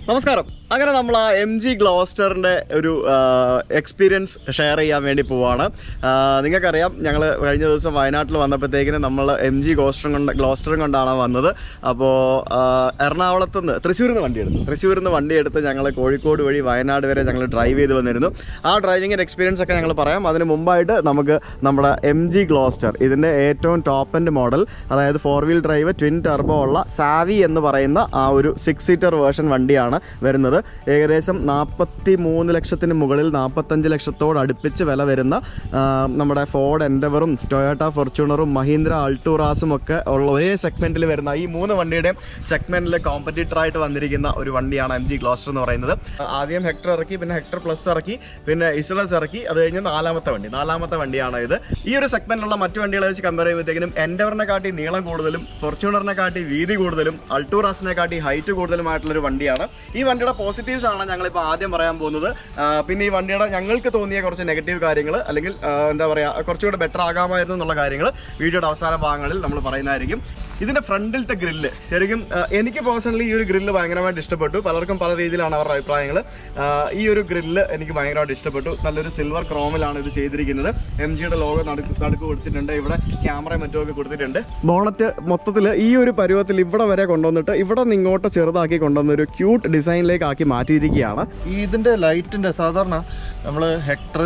നമസ്കാരം അങ്ങനെ നമ്മൾ ആ എം ജി ഗ്ലോസ്റ്ററിൻ്റെ ഒരു എക്സ്പീരിയൻസ് ഷെയർ ചെയ്യാൻ വേണ്ടി പോവാണ് ആ, നിങ്ങൾക്കറിയാം ഞങ്ങൾ കഴിഞ്ഞ ദിവസം വയനാട്ടിൽ വന്നപ്പോഴത്തേക്കിന് നമ്മൾ എം ജി ഗ്ലോസ്റ്ററും കൊണ്ട് ഗ്ലോസ്റ്ററും കൊണ്ടാണ് വന്നത് അപ്പോൾ എറണാകുളത്ത് നിന്ന് തൃശ്ശൂരിൽ നിന്ന് വണ്ടി എടുത്തു തൃശ്ശൂരിൽ നിന്ന് വണ്ടി എടുത്ത് ഞങ്ങൾ കോഴിക്കോട് വഴി വയനാട് വരെ ഞങ്ങൾ ഡ്രൈവ് ചെയ്ത് വന്നിരുന്നു ആ ഡ്രൈവിങ്ങിൻ്റെ എക്സ്പീരിയൻസ് ഒക്കെ ഞങ്ങൾ പറയാം അതിന് മുമ്പായിട്ട് നമുക്ക് നമ്മുടെ എം ജി ഗ്ലോസ്റ്റർ ഇതിൻ്റെ ഏറ്റവും ടോപ്പ് എൻഡ് മോഡൽ അതായത് four wheel drive twin turbo ഉള്ള സാവി എന്ന് പറയുന്ന ആ ഒരു സിക്സ് സീറ്റർ വേർഷൻ വണ്ടിയാണ് വരുന്നത് ഏകദേശം നാൽപ്പത്തി മൂന്ന് ലക്ഷത്തിന് മുകളിൽ നാൽപ്പത്തഞ്ച് ലക്ഷത്തോട് അടുപ്പിച്ച് വില വരുന്ന ആ, നമ്മുടെ ഫോർഡ് എൻഡവറും ടൊയോട്ട ഫോർച്യൂണറും മഹീന്ദ്ര അൾട്ടൂറാസും ഒക്കെ ഉള്ള ഒരേ സെഗ്മെന്റിൽ വരുന്ന ഈ മൂന്ന് വണ്ടിയുടെയും സെഗ്മെന്റിൽ കോമ്പറ്റീറ്റർ ആയിട്ട് വന്നിരിക്കുന്ന ഒരു വണ്ടിയാണ് എം ജി ഗ്ലോസ്റ്റർ എന്ന് പറയുന്നത് ആദ്യം ഹെക്ടർ ഇറക്കി പിന്നെ ഹെക്ടർ പ്ലസ് ഇറക്കി പിന്നെ ഇസലസ് ഇറക്കി അത് കഴിഞ്ഞ് നാലാമത്തെ വണ്ടി നാലാമത്തെ വണ്ടിയാണ് ഇത് ഈ ഒരു സെഗ്മെന്റിലുള്ള മറ്റു വണ്ടികളെ വെച്ച് കമ്പയർ ചെയ്യുമ്പോഴത്തേക്കും എൻഡവറിനെ കാട്ടി നീളം കൂടുതലും ഫോർച്യൂണറിനെ കാട്ടി വീതി കൂടുതലും അൾട്ടൂറാസിനെ കാട്ടി ഹൈറ്റ് കൂടുതലുമായിട്ടുള്ള ഒരു വണ്ടിയാണ് ഈ വണ്ടിയുടെ പോസിറ്റീവ്സ് ആണ് ഞങ്ങളിപ്പോൾ ആദ്യം പറയാൻ പോകുന്നത് ആ, പിന്നെ ഈ വണ്ടിയുടെ ഞങ്ങൾക്ക് തോന്നിയ കുറച്ച് നെഗറ്റീവ് കാര്യങ്ങൾ അല്ലെങ്കിൽ ആ, എന്താ പറയുക കുറച്ചുകൂടെ ബെറ്റർ ആകാമായിരുന്നു എന്നുള്ള കാര്യങ്ങൾ വീഡിയോയുടെ അവസാന ഭാഗങ്ങളിൽ നമ്മൾ പറയുന്നതായിരിക്കും ഇതിന്റെ ഫ്രണ്ടിലത്തെ ഗ്രില്ല് ശരിക്കും ആ, എനിക്ക് പേഴ്സണലി ഈ ഒരു ഗ്രില്ല് ഭയങ്കരമായിട്ട് ഇഷ്ടപ്പെട്ടു പലർക്കും പല രീതിയിലാണ് അവരുടെ അഭിപ്രായങ്ങൾ ഈ ഒരു ഗ്രില്ല് എനിക്ക് ഭയങ്കരമായിട്ട് ഇഷ്ടപ്പെട്ടു നല്ലൊരു സിൽവർ ക്രോമിലാണ് ഇത് ചെയ്തിരിക്കുന്നത് എം ജിയുടെ ലോഗോ നടുക്ക് നടുക്ക് കൊടുത്തിട്ടുണ്ട് ഇവിടെ ക്യാമറയും മറ്റും ഒക്കെ കൊടുത്തിട്ടുണ്ട് ബോണറ്റ് മൊത്തത്തിൽ ഈ ഒരു പരുവത്തിൽ ഇവിടെ വരെ കൊണ്ടുവന്നിട്ട് ഇവിടെ നിന്ന് ഇങ്ങോട്ട് ചെറുതാക്കി കൊണ്ടുവന്ന ഒരു ക്യൂട്ട് ഡിസൈനിലേക്ക് ആക്കി മാറ്റിയിരിക്കുകയാണ് ഈ ഇതിന്റെ ലൈറ്റിന്റെ സാധാരണ നമ്മൾ ഹെക്ടർ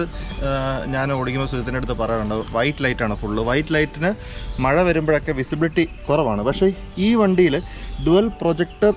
ഞാൻ ഓടിക്കുമ്പോൾ സുഹൃത്തിൻ്റെ അടുത്ത് പറയാറുണ്ട് വൈറ്റ് ലൈറ്റ് ആണ് ഫുള്ള് വൈറ്റ് ലൈറ്റിന് മഴ വരുമ്പോഴൊക്കെ വിസിബിലിറ്റി കുറവാണ് പക്ഷേ ഈ വണ്ടിയിൽ dual projector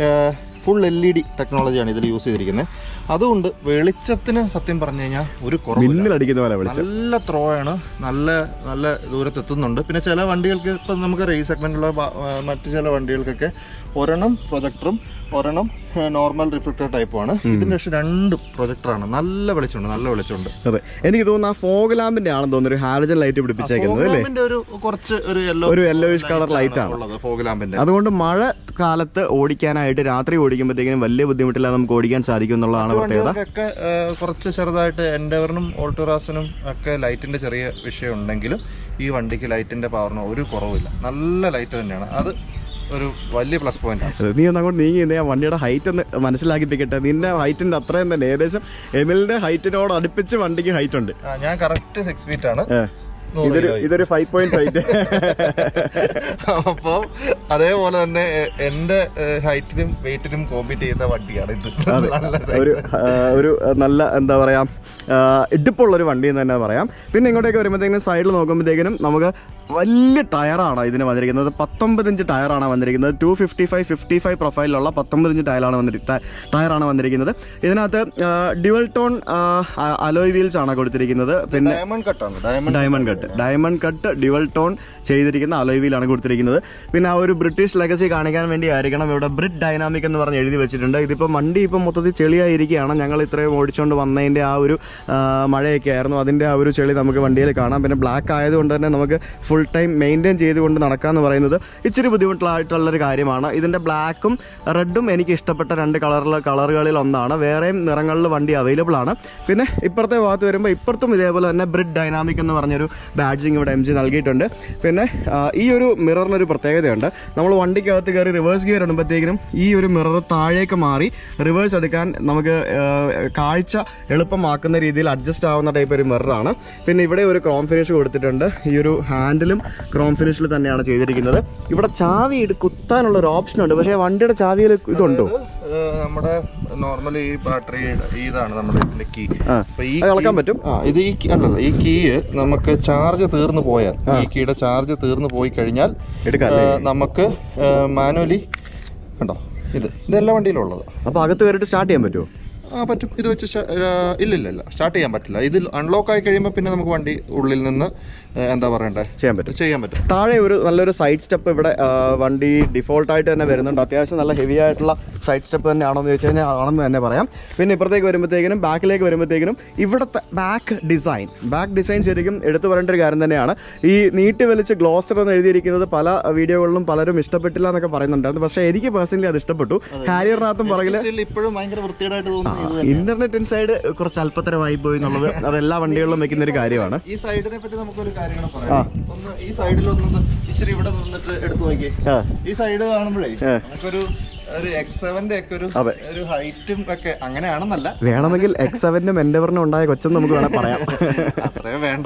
full L E D ടെക്നോളജിയാണ് ഇതിൽ യൂസ് ചെയ്തിരിക്കുന്നത് അതുകൊണ്ട് വെളിച്ചത്തിന് സത്യം പറഞ്ഞു കഴിഞ്ഞാൽ ഒരു കുറവില്ല മിന്നലടിക്കുന്ന പോലെ വിളിച്ചു നല്ല ത്രോ ആണ് നല്ല നല്ല ദൂരത്ത് എത്തുന്നുണ്ട് പിന്നെ ചില വണ്ടികൾക്ക് ഇപ്പം നമുക്കറിയാം ഈ സെഗ്മെന്റിലുള്ള ബ- ആ, മറ്റു ചില വണ്ടികൾക്കൊക്കെ ഒരെണ്ണം പ്രൊജക്ടറും ഒരെണ്ണം നോർമൽ റിഫ്ലക്ടർ ടൈപ്പുമാണ് ഇതിന്റെ പക്ഷെ രണ്ട് പ്രൊജക്ടറാണ് നല്ല വെളിച്ചമുണ്ട് നല്ല വെളിച്ചമുണ്ട് അതെ എനിക്ക് തോന്നുന്നു ആ ഫോഗ് ലാമ്പിന്റെ ആണെന്ന് തോന്നുന്നു ഒരു ഹാലജൻ ലൈറ്റ് പിടിപ്പിച്ചേക്കുന്നത് അല്ലേ ഫോഗ് ലാമ്പിന്റെ ഒരു കുറച്ച് ഒരു യെല്ലോ ഒരു yellowish colour light ആണ്. ഉള്ളത് ഫോഗ് ലാമ്പിന്റെ അതുകൊണ്ട് മഴ കാലത്ത് ഓടിക്കാനായിട്ട് രാത്രി ഓടിക്കുമ്പോഴത്തേക്കും വലിയ ബുദ്ധിമുട്ടില്ലാതെ നമുക്ക് ഓടിക്കാൻ സാധിക്കും എന്നുള്ളതാണ് പ്രത്യേകത വണ്ടികൾക്കൊക്കെ ആ, കുറച്ച് ചെറുതായിട്ട് എൻഡവറിനും ഓൾട്ടോറാസിനും ഒക്കെ ലൈറ്റിന്റെ ചെറിയ വിഷയം ഉണ്ടെങ്കിലും ഈ വണ്ടിക്ക് ലൈറ്റിന്റെ പവറിന് ഒരു കുറവില്ല നല്ല ലൈറ്റ് തന്നെയാണ് അത് ഒരു വലിയ പ്ലസ് പോയിന്റ് ആണ് അതെ, നീ ഒന്ന് അങ്ങോട്ട് നീങ്ങി നിന്ന് ആ വണ്ടിയുടെ ഹൈറ്റ് ഒന്ന് മനസ്സിലാക്കിപ്പിക്കട്ടെ നിന്റെ ഹൈറ്റിന്റെ അത്രയും തന്നെ ഏകദേശം എമിലിന്റെ ഹൈറ്റിനോട് അടുപ്പിച്ച് വണ്ടിക്ക് ഹൈറ്റ് ഉണ്ട് ആ, ഞാൻ കറക്റ്റ് സിക്സ് ഫീറ്റ് ആണ് ഏ. നൂറ് ഇതൊരു കിലോയിൽ. ഇതൊരു ഫൈവ് പോയിന്റ് ഹൈറ്റ് അപ്പോൾ അതേപോലെ തന്നെ എ- എന്റെ ഹൈറ്റിനും വെയിറ്റിനും കോമ്പീറ്റ് ചെയ്യുന്ന വണ്ടിയാണ് ഇത് നല്ല size. ഒരു ആ, ഒരു നല്ല എന്താ പറയാ ആ, ഇടുപ്പുള്ള ഒരു വണ്ടി എന്ന് തന്നെ പറയാം പിന്നെ ഇങ്ങോട്ടേക്ക് വരുമ്പോഴത്തേക്കും സൈഡിൽ നോക്കുമ്പോഴത്തേക്കിനും നമുക്ക് വലിയ ടയറാണ് ഇതിന് വന്നിരിക്കുന്നത് പത്തൊമ്പത് ഇഞ്ച് ടയറാണ് വന്നിരിക്കുന്നത് two fifty five fifty five പ്രൊഫൈലിലുള്ള പത്തൊമ്പത് ഇഞ്ച് ടയറാണ് വന്നിരിക്കുന്നത് ടയറാണ് വന്നിരിക്കുന്നത് ഇതിനകത്ത് ഡ്യുവൽ ടോൺ അലോയ് വീൽസ് ആണ് കൊടുത്തിരിക്കുന്നത് പിന്നെ ഡയമണ്ട് കട്ടാണ് diamond diamond cut diamond cut dual tone ചെയ്തിരിക്കുന്ന അലോയ് വീലാണ് കൊടുത്തിരിക്കുന്നത് പിന്നെ ആ ഒരു ബ്രിട്ടീഷ് ലെഗസി കാണിക്കാൻ വേണ്ടി ആയിരിക്കണം ഇവിടെ ബ്രിഡ് ഡൈനാമിക് എന്ന് പറഞ്ഞ് എഴുതി വെച്ചിട്ടുണ്ട് ഇതിപ്പോൾ വണ്ടി ഇപ്പം മൊത്തത്തിൽ ചെളിയായിരിക്കുകയാണ് ഞങ്ങൾ ഇത്രയും ഓടിച്ചുകൊണ്ട് വന്നതിൻ്റെ ആ ഒരു ആ, മഴയൊക്കെ ആയിരുന്നു അതിൻ്റെ ആ ഒരു ചെളി നമുക്ക് വണ്ടിയിൽ കാണാം പിന്നെ ബ്ലാക്ക് ആയതുകൊണ്ട് തന്നെ നമുക്ക് ഫുൾ ടൈം മെയിൻറ്റെയിൻ ചെയ്തുകൊണ്ട് നടക്കാന്ന് പറയുന്നത് ഇച്ചിരി ബുദ്ധിമുട്ടായിട്ടുള്ളൊരു കാര്യമാണ് ഇതിൻ്റെ ബ്ലാക്കും റെഡും എനിക്ക് ഇഷ്ടപ്പെട്ട രണ്ട് കളറിൽ കളറുകളിൽ ഒന്നാണ് വേറെയും നിറങ്ങളിൽ വണ്ടി അവൈലബിൾ ആണ് പിന്നെ ഇപ്പുറത്തെ ഭാഗത്ത് വരുമ്പോൾ ഇപ്പുറത്തും ഇതേപോലെ തന്നെ ബ്രിഡ് ഡൈനാമിക് എന്ന് പറഞ്ഞൊരു ബാഡ്ജിങ് ഇവിടെ എം ജി നൽകിയിട്ടുണ്ട് പിന്നെ ആ, ഈ ഒരു മിററിനൊരു പ്രത്യേകതയുണ്ട് നമ്മൾ വണ്ടിക്കകത്ത് കയറി റിവേഴ്സ് ഗിയർ ഇടുമ്പോഴത്തേക്കിനും ഈ ഒരു മിറർ താഴേക്ക് മാറി റിവേഴ്സ് എടുക്കാൻ നമുക്ക് ആ, കാഴ്ച എളുപ്പമാക്കുന്ന രീതിയിൽ അഡ്ജസ്റ്റ് ആവുന്ന ടൈപ്പ് ഒരു മിററാണ് പിന്നെ ഇവിടെ ഒരു ക്രോം ഫിനിഷ് കൊടുത്തിട്ടുണ്ട് ഈ ഒരു ഹാൻഡിലും ക്രോം ഫിനിഷിൽ തന്നെയാണ് ചെയ്തിരിക്കുന്നത് ഇവിടെ ചാവി ഇട് കുത്താനുള്ള ഒരു ഓപ്ഷൻ ഉണ്ട് പക്ഷേ വണ്ടിയുടെ ചാവിയിൽ ഇതുണ്ടോ ഇത് നമ്മുടെ നോർമലി ഈ ബാറ്ററി ഇതാണ് നമ്മുടെ ഇതിന്റെ കീ ആ അപ്പൊ ഈ അത് ഇളക്കാൻ key- പറ്റും ആ ഇത് ഈ key- അല്ലല്ല ഈ കീ നമുക്ക് ചാർജ് തീർന്നു പോയാൽ ഈ കീയുടെ ചാർജ് തീർന്നു പോയി കഴിഞ്ഞാൽ എടുക്കാം ആ, അല്ലേ? നമുക്ക് മാനുവലി കണ്ടോ ഇത് ഇതെല്ലാ വണ്ടിയിലും ഉള്ളത് അപ്പോൾ അകത്ത് കയറിയിട്ട് സ്റ്റാർട്ട് ചെയ്യാൻ പറ്റുമോ ആ പറ്റും ഇത് വെച്ച് ഷ- ആ, ഇല്ല ഇല്ല ഇല്ല സ്റ്റാർട്ട് ചെയ്യാൻ പറ്റില്ല ഇത് അൺലോക്ക് ആയി കഴിയുമ്പോൾ പിന്നെ നമുക്ക് വണ്ടി ഉള്ളിൽ നിന്ന് ആ, എന്താ പറയണ്ടേ ചെയ്യാൻ പറ്റും ചെയ്യാൻ പറ്റും താഴെ ഒരു നല്ലൊരു സൈഡ് സ്റ്റെപ്പ് ഇവിടെ ആ, വണ്ടി ഡിഫോൾട്ട് ആയിട്ട് തന്നെ വരുന്നുണ്ട് അത്യാവശ്യം നല്ല ഹെവി ആയിട്ടുള്ള സൈഡ് സ്റ്റെപ്പ് തന്നെയാണോ എന്ന് ചോദിച്ചു കഴിഞ്ഞാൽ ആണെന്ന് തന്നെ പറയാം പിന്നെ ഇപ്പുറത്തേക്ക് വരുമ്പോഴത്തേക്കിനും ബാക്കിലേക്ക് വരുമ്പോഴത്തേക്കിനും ഇവിടുത്തെ ബാക്ക് ഡിസൈൻ ബാക്ക് ഡിസൈൻ ശരിക്കും എടുത്തു പറയേണ്ട ഒരു കാര്യം തന്നെയാണ് ഈ നീട്ടി വലിച്ച് ഗ്ലോസ്റ്റർ എന്ന് എഴുതിയിരിക്കുന്നത് പല വീഡിയോകളിലും പലരും ഇഷ്ടപ്പെട്ടില്ല എന്നൊക്കെ പറയുന്നുണ്ടായിരുന്നു പക്ഷേ എനിക്ക് പേഴ്സണലി അത് ഇഷ്ടപ്പെട്ടു ഹാരിയറിനകത്തും പുറകിൽ Still ഇപ്പോഴും ഭയങ്കര വൃത്തികേടായിട്ട് തോന്നുന്നു ഇത് തന്നെ. ഇന്റർനെറ്റ് ഇൻസൈഡ് കുറച്ച് അല്പത്തരമായി പോയി എന്നുള്ളത് അത് എല്ലാ വണ്ടികളിലും വെക്കുന്ന ഒരു കാര്യമാണ് ഈ സൈഡിനെ പറ്റി നമുക്കൊരു കാര്യങ്ങൾ പറയാം ഒന്ന് ഈ സൈഡിൽ ഒന്ന് ഇച്ചിരി ഇവിടെ നിന്നിട്ട് എടുത്തു നോക്കിയേ ആ ഈ സൈഡ് കാണുമ്പോഴേ ആ. നമുക്കൊരു ഒരു എക്സ് സെവന്റെ ഒക്കെ ഒരു അതെ. ഒരു ഹൈറ്റും ഒക്കെ അങ്ങനെയാണെന്നല്ല വേണമെങ്കിൽ എക്സ് സെവനും എൻഡവറിനും ഉണ്ടായ കൊച്ചെന്ന് നമുക്ക് വേണേൽ പറയാം അത്രയും വേണ്ട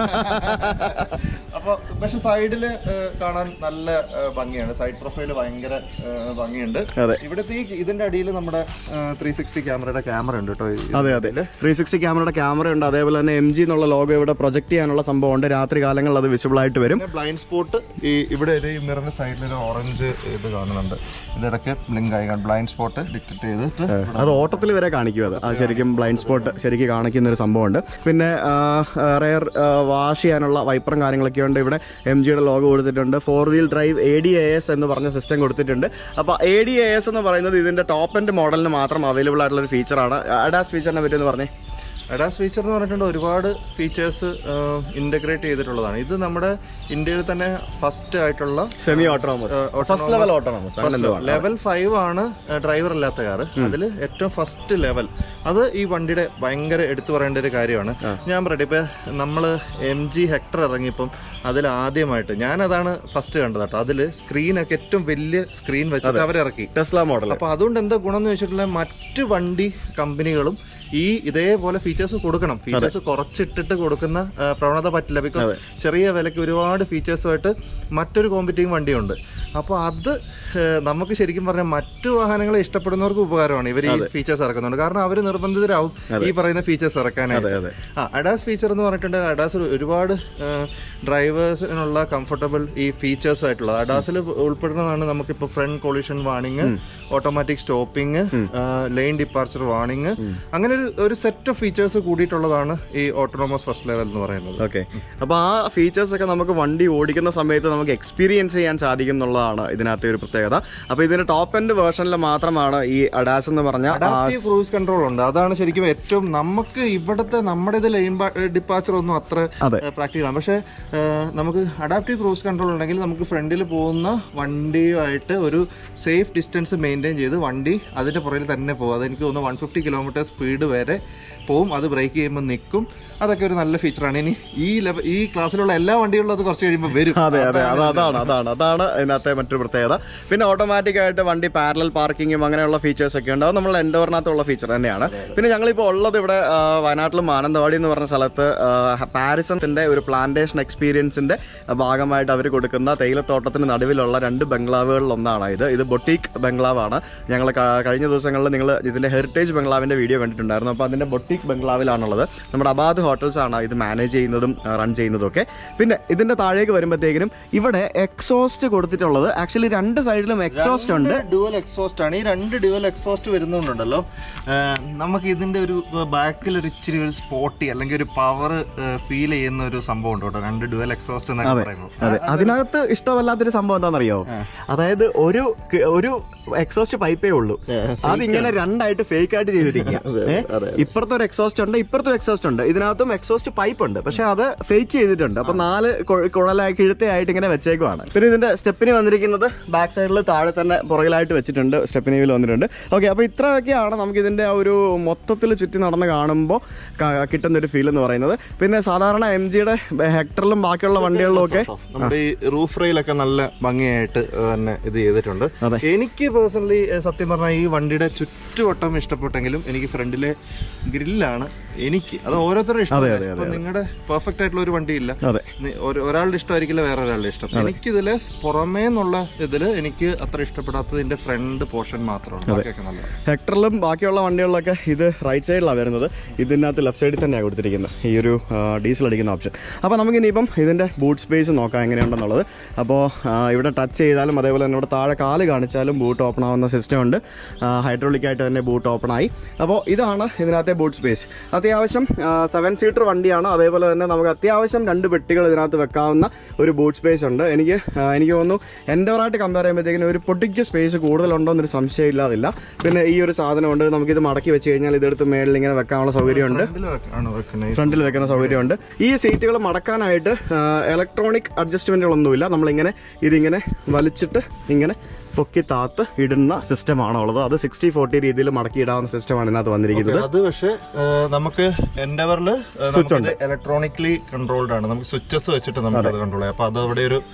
അപ്പൊ പക്ഷെ സൈഡില് കാണാൻ നല്ല ഏ, ഭംഗിയാണ് സൈഡ് പ്രൊഫൈല് ഭയങ്കര ഏ, ഭംഗിയുണ്ട് അതെ ഇവിടുത്തെ ഈ ഇതിന്റെ അടിയിൽ നമ്മുടെ ത്രീ സിക്സ്റ്റി ക്യാമറയുടെ ക്യാമറ ഉണ്ട് കേട്ടോ ഈ- അതെ അതെ ത്രീ സിക്സ്റ്റി ക്യാമറയുടെ ക്യാമറ ഉണ്ട് അതേപോലെ തന്നെ എം ജി എന്നുള്ള ലോഗോ ഇവിടെ പ്രൊജക്ട് ചെയ്യാനുള്ള സംഭവം ഉണ്ട് രാത്രി കാലങ്ങളിൽ അത് വിസിബിൾ ആയിട്ട് വരും പിന്നെ ബ്ലൈൻഡ് സ്പോട്ട് ഈ ഇവിടെ ഒരു ഈ മിററിന്റെ സൈഡിൽ ഒരു ഓറഞ്ച് ഇത് കാണുന്നുണ്ട് ഇതിടയ്ക്ക് ബ്ലിങ്ക് ആയി ബ്ലൈൻഡ് സ്പോട്ട് ഡിറ്റക്ട് ചെയ്തിട്ട് അത് ഓട്ടത്തിൽ വരെ കാണിക്കും അത് അത് ശരിക്കും ബ്ലൈൻഡ് സ്പോട്ട് ശരിക്കും കാണിക്കുന്ന ഒരു സംഭവമുണ്ട് പിന്നെ റെയർ വാഷ് ചെയ്യാനുള്ള വൈപ്പറും കാര്യങ്ങളൊക്കെ ഉണ്ട് ഇവിടെ എം ജിയുടെ ലോഗോ കൊടുത്തിട്ടുണ്ട് four wheel drive A D A S എന്ന് പറഞ്ഞ സിസ്റ്റം കൊടുത്തിട്ടുണ്ട് അപ്പോൾ എ ഡി എ എസ് എന്ന് പറയുന്നത് ഇതിന്റെ ടോപ്പ് എൻഡ് മോഡലിന് മാത്രം അവൈലബിൾ ആയിട്ടുള്ള ഒരു ഫീച്ചറാണ് അഡാസ് ഫീച്ചറിനെ പറ്റി എന്ന് പറഞ്ഞേ അഡാസ് ഫീച്ചർ എന്ന് പറഞ്ഞിട്ടുണ്ട് ഒരുപാട് ഫീച്ചേഴ്സ് ഇൻ്റഗ്രേറ്റ് ചെയ്തിട്ടുള്ളതാണ് ഇത് നമ്മുടെ ഇന്ത്യയിൽ തന്നെ ഫസ്റ്റ് ആയിട്ടുള്ള semi autonomous first level autonomous അങ്ങനെ എന്തോ ആണ്. ലെവൽ ഫൈവ് ആണ് ഡ്രൈവർ ഇല്ലാത്ത കാർ അതിൽ ഏറ്റവും ഫസ്റ്റ് ലെവൽ അത് ഈ വണ്ടിയുടെ ഭയങ്കര എടുത്തു പറയേണ്ട ഒരു കാര്യമാണ് ഞാൻ പറയട്ടെ ഇപ്പൊ നമ്മൾ എം ജി ഹെക്ടർ ഇറങ്ങിയപ്പം അതിൽ ആദ്യമായിട്ട് ഞാൻ അതാണ് ഫസ്റ്റ് കണ്ടത് കേട്ടോ അതിൽ സ്ക്രീനൊക്കെ ഏറ്റവും വലിയ സ്ക്രീൻ വെച്ചിട്ട് അവരിറക്കി ടെസ്ല മോഡൽ അപ്പൊ അതുകൊണ്ട് എന്താ ഗുണം എന്ന് വെച്ചിട്ടുള്ള മറ്റ് വണ്ടി കമ്പനികളും ഈ ഇതേപോലെ ഫീച്ചേഴ്സ് കൊടുക്കണം ഫീച്ചേഴ്സ് കുറച്ചിട്ടിട്ട് കൊടുക്കുന്ന ആ, പ്രവണത പറ്റില്ല ബിക്കോസ് ചെറിയ വിലയ്ക്ക് ഒരുപാട് ഫീച്ചേഴ്സുമായിട്ട് മറ്റൊരു കോമ്പറ്റീവ് വണ്ടിയുണ്ട് അപ്പോൾ അത് ഏ, നമുക്ക് ശരിക്കും പറഞ്ഞാൽ മറ്റു വാഹനങ്ങളെ ഇഷ്ടപ്പെടുന്നവർക്ക് ഉപകാരമാണ് ഇവർ ഈ ഫീച്ചേഴ്സ് ഇറക്കുന്നുണ്ട് കാരണം അവർ നിർബന്ധിതരാവും ഈ പറയുന്ന ഫീച്ചേഴ്സ് ഇറക്കാനായിട്ട് അതെ ആ അഡാസ് ഫീച്ചർ എന്ന് പറഞ്ഞിട്ടുണ്ട് അഡാസിൽ ഒരുപാട് ഡ്രൈവേഴ്സിനുള്ള കംഫർട്ടബിൾ ഈ ഫീച്ചേഴ്സ് ആയിട്ടുള്ളത് അഡാസിൽ ഉൾപ്പെടുന്നതാണ് നമുക്കിപ്പോൾ front collision warning automatic stopping lane departure warning അങ്ങനെ ഒരു ഒരു സെറ്റ് ഓഫ് ഫീച്ചേഴ്സ് കൂടിയിട്ടുള്ളതാണ് ഈ ഓട്ടോണോമസ് ഫസ്റ്റ് ലെവൽ എന്ന് പറയുന്നത് ഓക്കെ അപ്പൊ ആ ഫീച്ചേഴ്സ് ഒക്കെ നമുക്ക് വണ്ടി ഓടിക്കുന്ന സമയത്ത് നമുക്ക് എക്സ്പീരിയൻസ് ചെയ്യാൻ സാധിക്കും എന്നുള്ളതാണ് ഇതിനകത്തെ ഒരു പ്രത്യേകത അപ്പൊ ഇതിന്റെ ടോപ്പ് എൻഡ് വേർഷനിൽ മാത്രമാണ് ഈ അഡാസ് എന്ന് പറഞ്ഞ ആ- അഡാപ്റ്റീവ് ക്രൂസ് കൺട്രോൾ ഉണ്ട് അതാണ് ശരിക്കും ഏറ്റവും നമുക്ക് ഇവിടുത്തെ നമ്മുടെ ഇത് ലൈൻ ഡിപ്പാച്ചർ ഒന്നും അത്ര അതെ. പ്രാക്ടിക്കലാണ് പക്ഷേ ആ, നമുക്ക് അഡാപ്റ്റീവ് ക്രൂസ് കൺട്രോൾ ഉണ്ടെങ്കിൽ നമുക്ക് ഫ്രണ്ടിൽ പോകുന്ന വണ്ടിയുമായിട്ട് ഒരു സേഫ് ഡിസ്റ്റൻസ് മെയിൻറ്റെയിൻ ചെയ്ത് വണ്ടി അതിന്റെ പുറകിൽ തന്നെ പോകും അതെനിക്ക് തോന്നുന്നു വൺ ഫിഫ്റ്റി കിലോമീറ്റർ സ്പീഡ് വരെ പോവും അത് ബ്രേക്ക് ചെയ്യുമ്പോൾ നിൽക്കും അതൊക്കെ ഒരു നല്ല ഫീച്ചറാണ് ഇനി ഈ ലെവൽ ഈ ക്ലാസ്സിലുള്ള എല്ലാ വണ്ടികളിലും അത് കുറച്ച് കഴിയുമ്പോൾ വരും അതെ അതെ അത് അതാണ് അതാണ് അതാണ് ഇതിനകത്തെ മറ്റൊരു പ്രത്യേകത പിന്നെ ഓട്ടോമാറ്റിക് ആയിട്ട് വണ്ടി പാരലൽ പാർക്കിങ്ങും അങ്ങനെയുള്ള ഫീച്ചേഴ്സ് ഒക്കെ ഉണ്ട് അത് നമ്മൾ എൻഡോറിനകത്തുള്ള ഫീച്ചർ തന്നെയാണ് പിന്നെ ഞങ്ങളിപ്പോൾ ഉള്ളത് ഇവിടെ ആ, വയനാട്ടിലും മാനന്തവാടി എന്ന് പറഞ്ഞ സ്ഥലത്ത് പാരിസത്തിന്റെ ഒരു പ്ലാന്റേഷൻ എക്സ്പീരിയൻസിന്റെ ഭാഗമായിട്ട് അവർ കൊടുക്കുന്ന തേയിലത്തോട്ടത്തിന് നടുവിലുള്ള രണ്ട് ബംഗ്ലാവുകളിൽ ഒന്നാണ് ഇത് ഇത് ബൊട്ടീക്ക് ബംഗ്ലാവാണ് ഞങ്ങൾ കഴിഞ്ഞ ദിവസങ്ങളിൽ നിങ്ങൾ ഇതിന്റെ ഹെറിറ്റേജ് ബംഗ്ലാവിന്റെ വീഡിയോ കണ്ടിട്ടുണ്ടായിരുന്നു അപ്പോൾ അതിന്റെ ബൊട്ടീക്ക് ബംഗ്ലാവിലാണുള്ളത് നമ്മുടെ അബാദ് ഹോട്ടൽസ് ആണ് ഇത് മാനേജ് ചെയ്യുന്നതും റൺ ചെയ്യുന്നതും ഒക്കെ പിന്നെ ഇതിന്റെ താഴേക്ക് വരുമ്പോഴത്തേക്കിനും ഇവിടെ എക്സോസ്റ്റ് കൊടുത്തിട്ടുള്ളത് ആക്ച്വലി രണ്ട് സൈഡിലും എക്സോസ്റ്റ് ഉണ്ട് ഡുവൽ എക്സോസ്റ്റ് ആണ് ഈ രണ്ട് ഡുവൽ എക്സോസ്റ്റ് വരുന്നുണ്ടല്ലോ നമുക്ക് ഇതിന്റെ ഒരു ബാക്കിൽ ഒരു ഇച്ചിരി ഒരു സ്പോട്ടി അല്ലെങ്കിൽ ഒരു പവർ ഫീൽ ചെയ്യുന്ന ഒരു സംഭവം ഉണ്ട് കേട്ടോ രണ്ട് ഡുവൽ എക്സോസ്റ്റ് എന്നൊക്കെ പറയുമ്പോൾ അതെ അതിനകത്ത് ഇഷ്ടമല്ലാത്തൊരു സംഭവം എന്താണെന്നറിയോ അതായത് ഒരു ക- ഒരു എക്സോസ്റ്റ് പൈപ്പേ ഉള്ളൂ അതിങ്ങനെ രണ്ടായിട്ട് ഫേക്ക് ആയിട്ട് ചെയ്തിരിക്കുക ഏ? ഇപ്പുറത്തെ ഒരു എക്സോസ്റ്റ് ഉണ്ട് ഇപ്പുറത്തും എക്സോസ്റ്റ് ഉണ്ട് ഇതിനകത്തും എക്സോസ്റ്റ് പൈപ്പ് ഉണ്ട് പക്ഷെ അത് ഫേക്ക് ചെയ്തിട്ടുണ്ട് അപ്പൊ നാല് കൊ- കുഴലായി കിഴുത്തയായിട്ട് ഇങ്ങനെ വെച്ചേക്കുവാണ് പിന്നെ ഇതിന്റെ സ്റ്റെപ്പിന് വന്നിരിക്കുന്നത് ബാക്ക് സൈഡിൽ താഴെ തന്നെ പുറകിലായിട്ട് വെച്ചിട്ടുണ്ട് സ്റ്റെപ്പിന് വീൽ വന്നിട്ടുണ്ട് ഓക്കെ അപ്പൊ ഇത്രയൊക്കെയാണ് നമുക്ക് ഇതിന്റെ ആ ഒരു മൊത്തത്തിൽ ചുറ്റി നടന്ന് കാണുമ്പോൾ കിട്ടുന്ന ഒരു ഫീൽ എന്ന് പറയുന്നത് പിന്നെ സാധാരണ എം ജിയുടെ ഹെക്ടറിലും ബാക്കിയുള്ള വണ്ടികളിലും ഒക്കെ നമ്മുടെ ഈ റൂഫ് റെയിലൊക്കെ നല്ല ഭംഗിയായിട്ട് തന്നെ ഇത് ചെയ്തിട്ടുണ്ട് അതെ. എനിക്ക് പേഴ്സണലി സത്യം പറഞ്ഞാൽ ഈ വണ്ടിയുടെ ചുറ്റുവട്ടം ഇഷ്ടപ്പെട്ടെങ്കിലും എനിക്ക് ഫ്രണ്ടിലെ ഗ്രില്ലാണ് എനിക്ക് അത് ഓരോരുത്തരുടെ ഇഷ്ടം അതെ, അതെ, ഇപ്പൊ നിങ്ങളുടെ പെർഫെക്റ്റ് ആയിട്ടുള്ള ഒരു വണ്ടിയില്ല അതെ നി- ഒരു- ഒരാളുടെ ഇഷ്ടമായിരിക്കില്ല വേറെ ഒരാളുടെ ഇഷ്ടം എനിക്കിതില് പുറമേ നിന്നുള്ള ഇതില് എനിക്ക് അത്ര ഇഷ്ടപ്പെടാത്തത് ഇതിന്റെ ഫ്രണ്ട് പോർഷൻ മാത്രമാണ് ബാക്കിയൊക്കെ നല്ലതാണ് ഹെക്ടറിലും ബാക്കിയുള്ള വണ്ടികളിലൊക്കെ ഇത് റൈറ്റ് സൈഡിലാണ് വരുന്നത് ഇതിനകത്ത് ലെഫ്റ്റ് സൈഡിൽ തന്നെയാണ് കൊടുത്തിരിക്കുന്നത് ഈ ഒരു ആ, ഡീസൽ അടിക്കുന്ന ഓപ്ഷൻ അപ്പോൾ നമുക്ക് ഇനിയിപ്പം ഇതിൻ്റെ ബൂട്ട് സ്പേസ് നോക്കാം എങ്ങനെയുണ്ടെന്നുള്ളത് അപ്പോൾ ഇവിടെ ടച്ച് ചെയ്താലും അതേപോലെ തന്നെ ഇവിടെ താഴെ കാല് കാണിച്ചാലും ബൂട്ട് ഓപ്പൺ ആവുന്ന സിസ്റ്റം ഉണ്ട് ഹൈഡ്രോളിക് ആയിട്ട് തന്നെ ബൂട്ട് ഓപ്പൺ ആയി അപ്പോൾ ഇതാണ് ഇതിനകത്തെ ബൂട്ട് സ്പേസ് അത്യാവശ്യം സെവൻ സീറ്റർ വണ്ടിയാണ് അതേപോലെ തന്നെ നമുക്ക് അത്യാവശ്യം രണ്ട് പെട്ടികൾ ഇതിനകത്ത് വെക്കാവുന്ന ഒരു ബൂട്ട് സ്പേസ് ഉണ്ട് എനിക്ക് ആ, എനിക്ക് തോന്നുന്നു എൻ്റെവറായിട്ട് കമ്പയർ ചെയ്യുമ്പോഴത്തേക്കിനും ഒരു പൊട്ടിക്ക് സ്പേസ് കൂടുതലുണ്ടോ എന്നൊരു സംശയം ഇല്ലാതില്ല പിന്നെ ഈ ഒരു സാധനമുണ്ട് നമുക്കിത് മടക്കി വെച്ച് കഴിഞ്ഞാൽ ഇതെടുത്ത് മേളിൽ ഇങ്ങനെ വെക്കാനുള്ള സൗകര്യമുണ്ട് ഫ്രണ്ടില് വെക്ക- ആണ് വെക്കുന്നത് ഫ്രണ്ടിൽ വെക്കുന്ന സൗകര്യമുണ്ട് ഈ സീറ്റുകൾ മടക്കാനായിട്ട് ഇലക്ട്രോണിക് അഡ്ജസ്റ്റ്മെന്റുകളൊന്നുമില്ല നമ്മളിങ്ങനെ ഇതിങ്ങനെ വലിച്ചിട്ട് ഇങ്ങനെ പൊക്കി താത്ത് ഇടുന്ന സിസ്റ്റമാണ് ഉള്ളത് അത് സിക്സ്റ്റി ഫോർട്ടി രീതിയിൽ മടക്കി ഇടാവുന്ന സിസ്റ്റമാണ് ഇതിനകത്ത് വന്നിരിക്കുന്നത് അത് പക്ഷേ നമുക്ക് എൻഡവറിൽ ഇലക്ട്രോണിക്കലി കൺട്രോൾഡ് ആണ് നമുക്ക് സ്വിച്ചസ് വെച്ചിട്ട് നമുക്ക് അത് കൺട്രോൾ ചെയ്യാം അപ്പൊ അത് അവിടെ ഒരു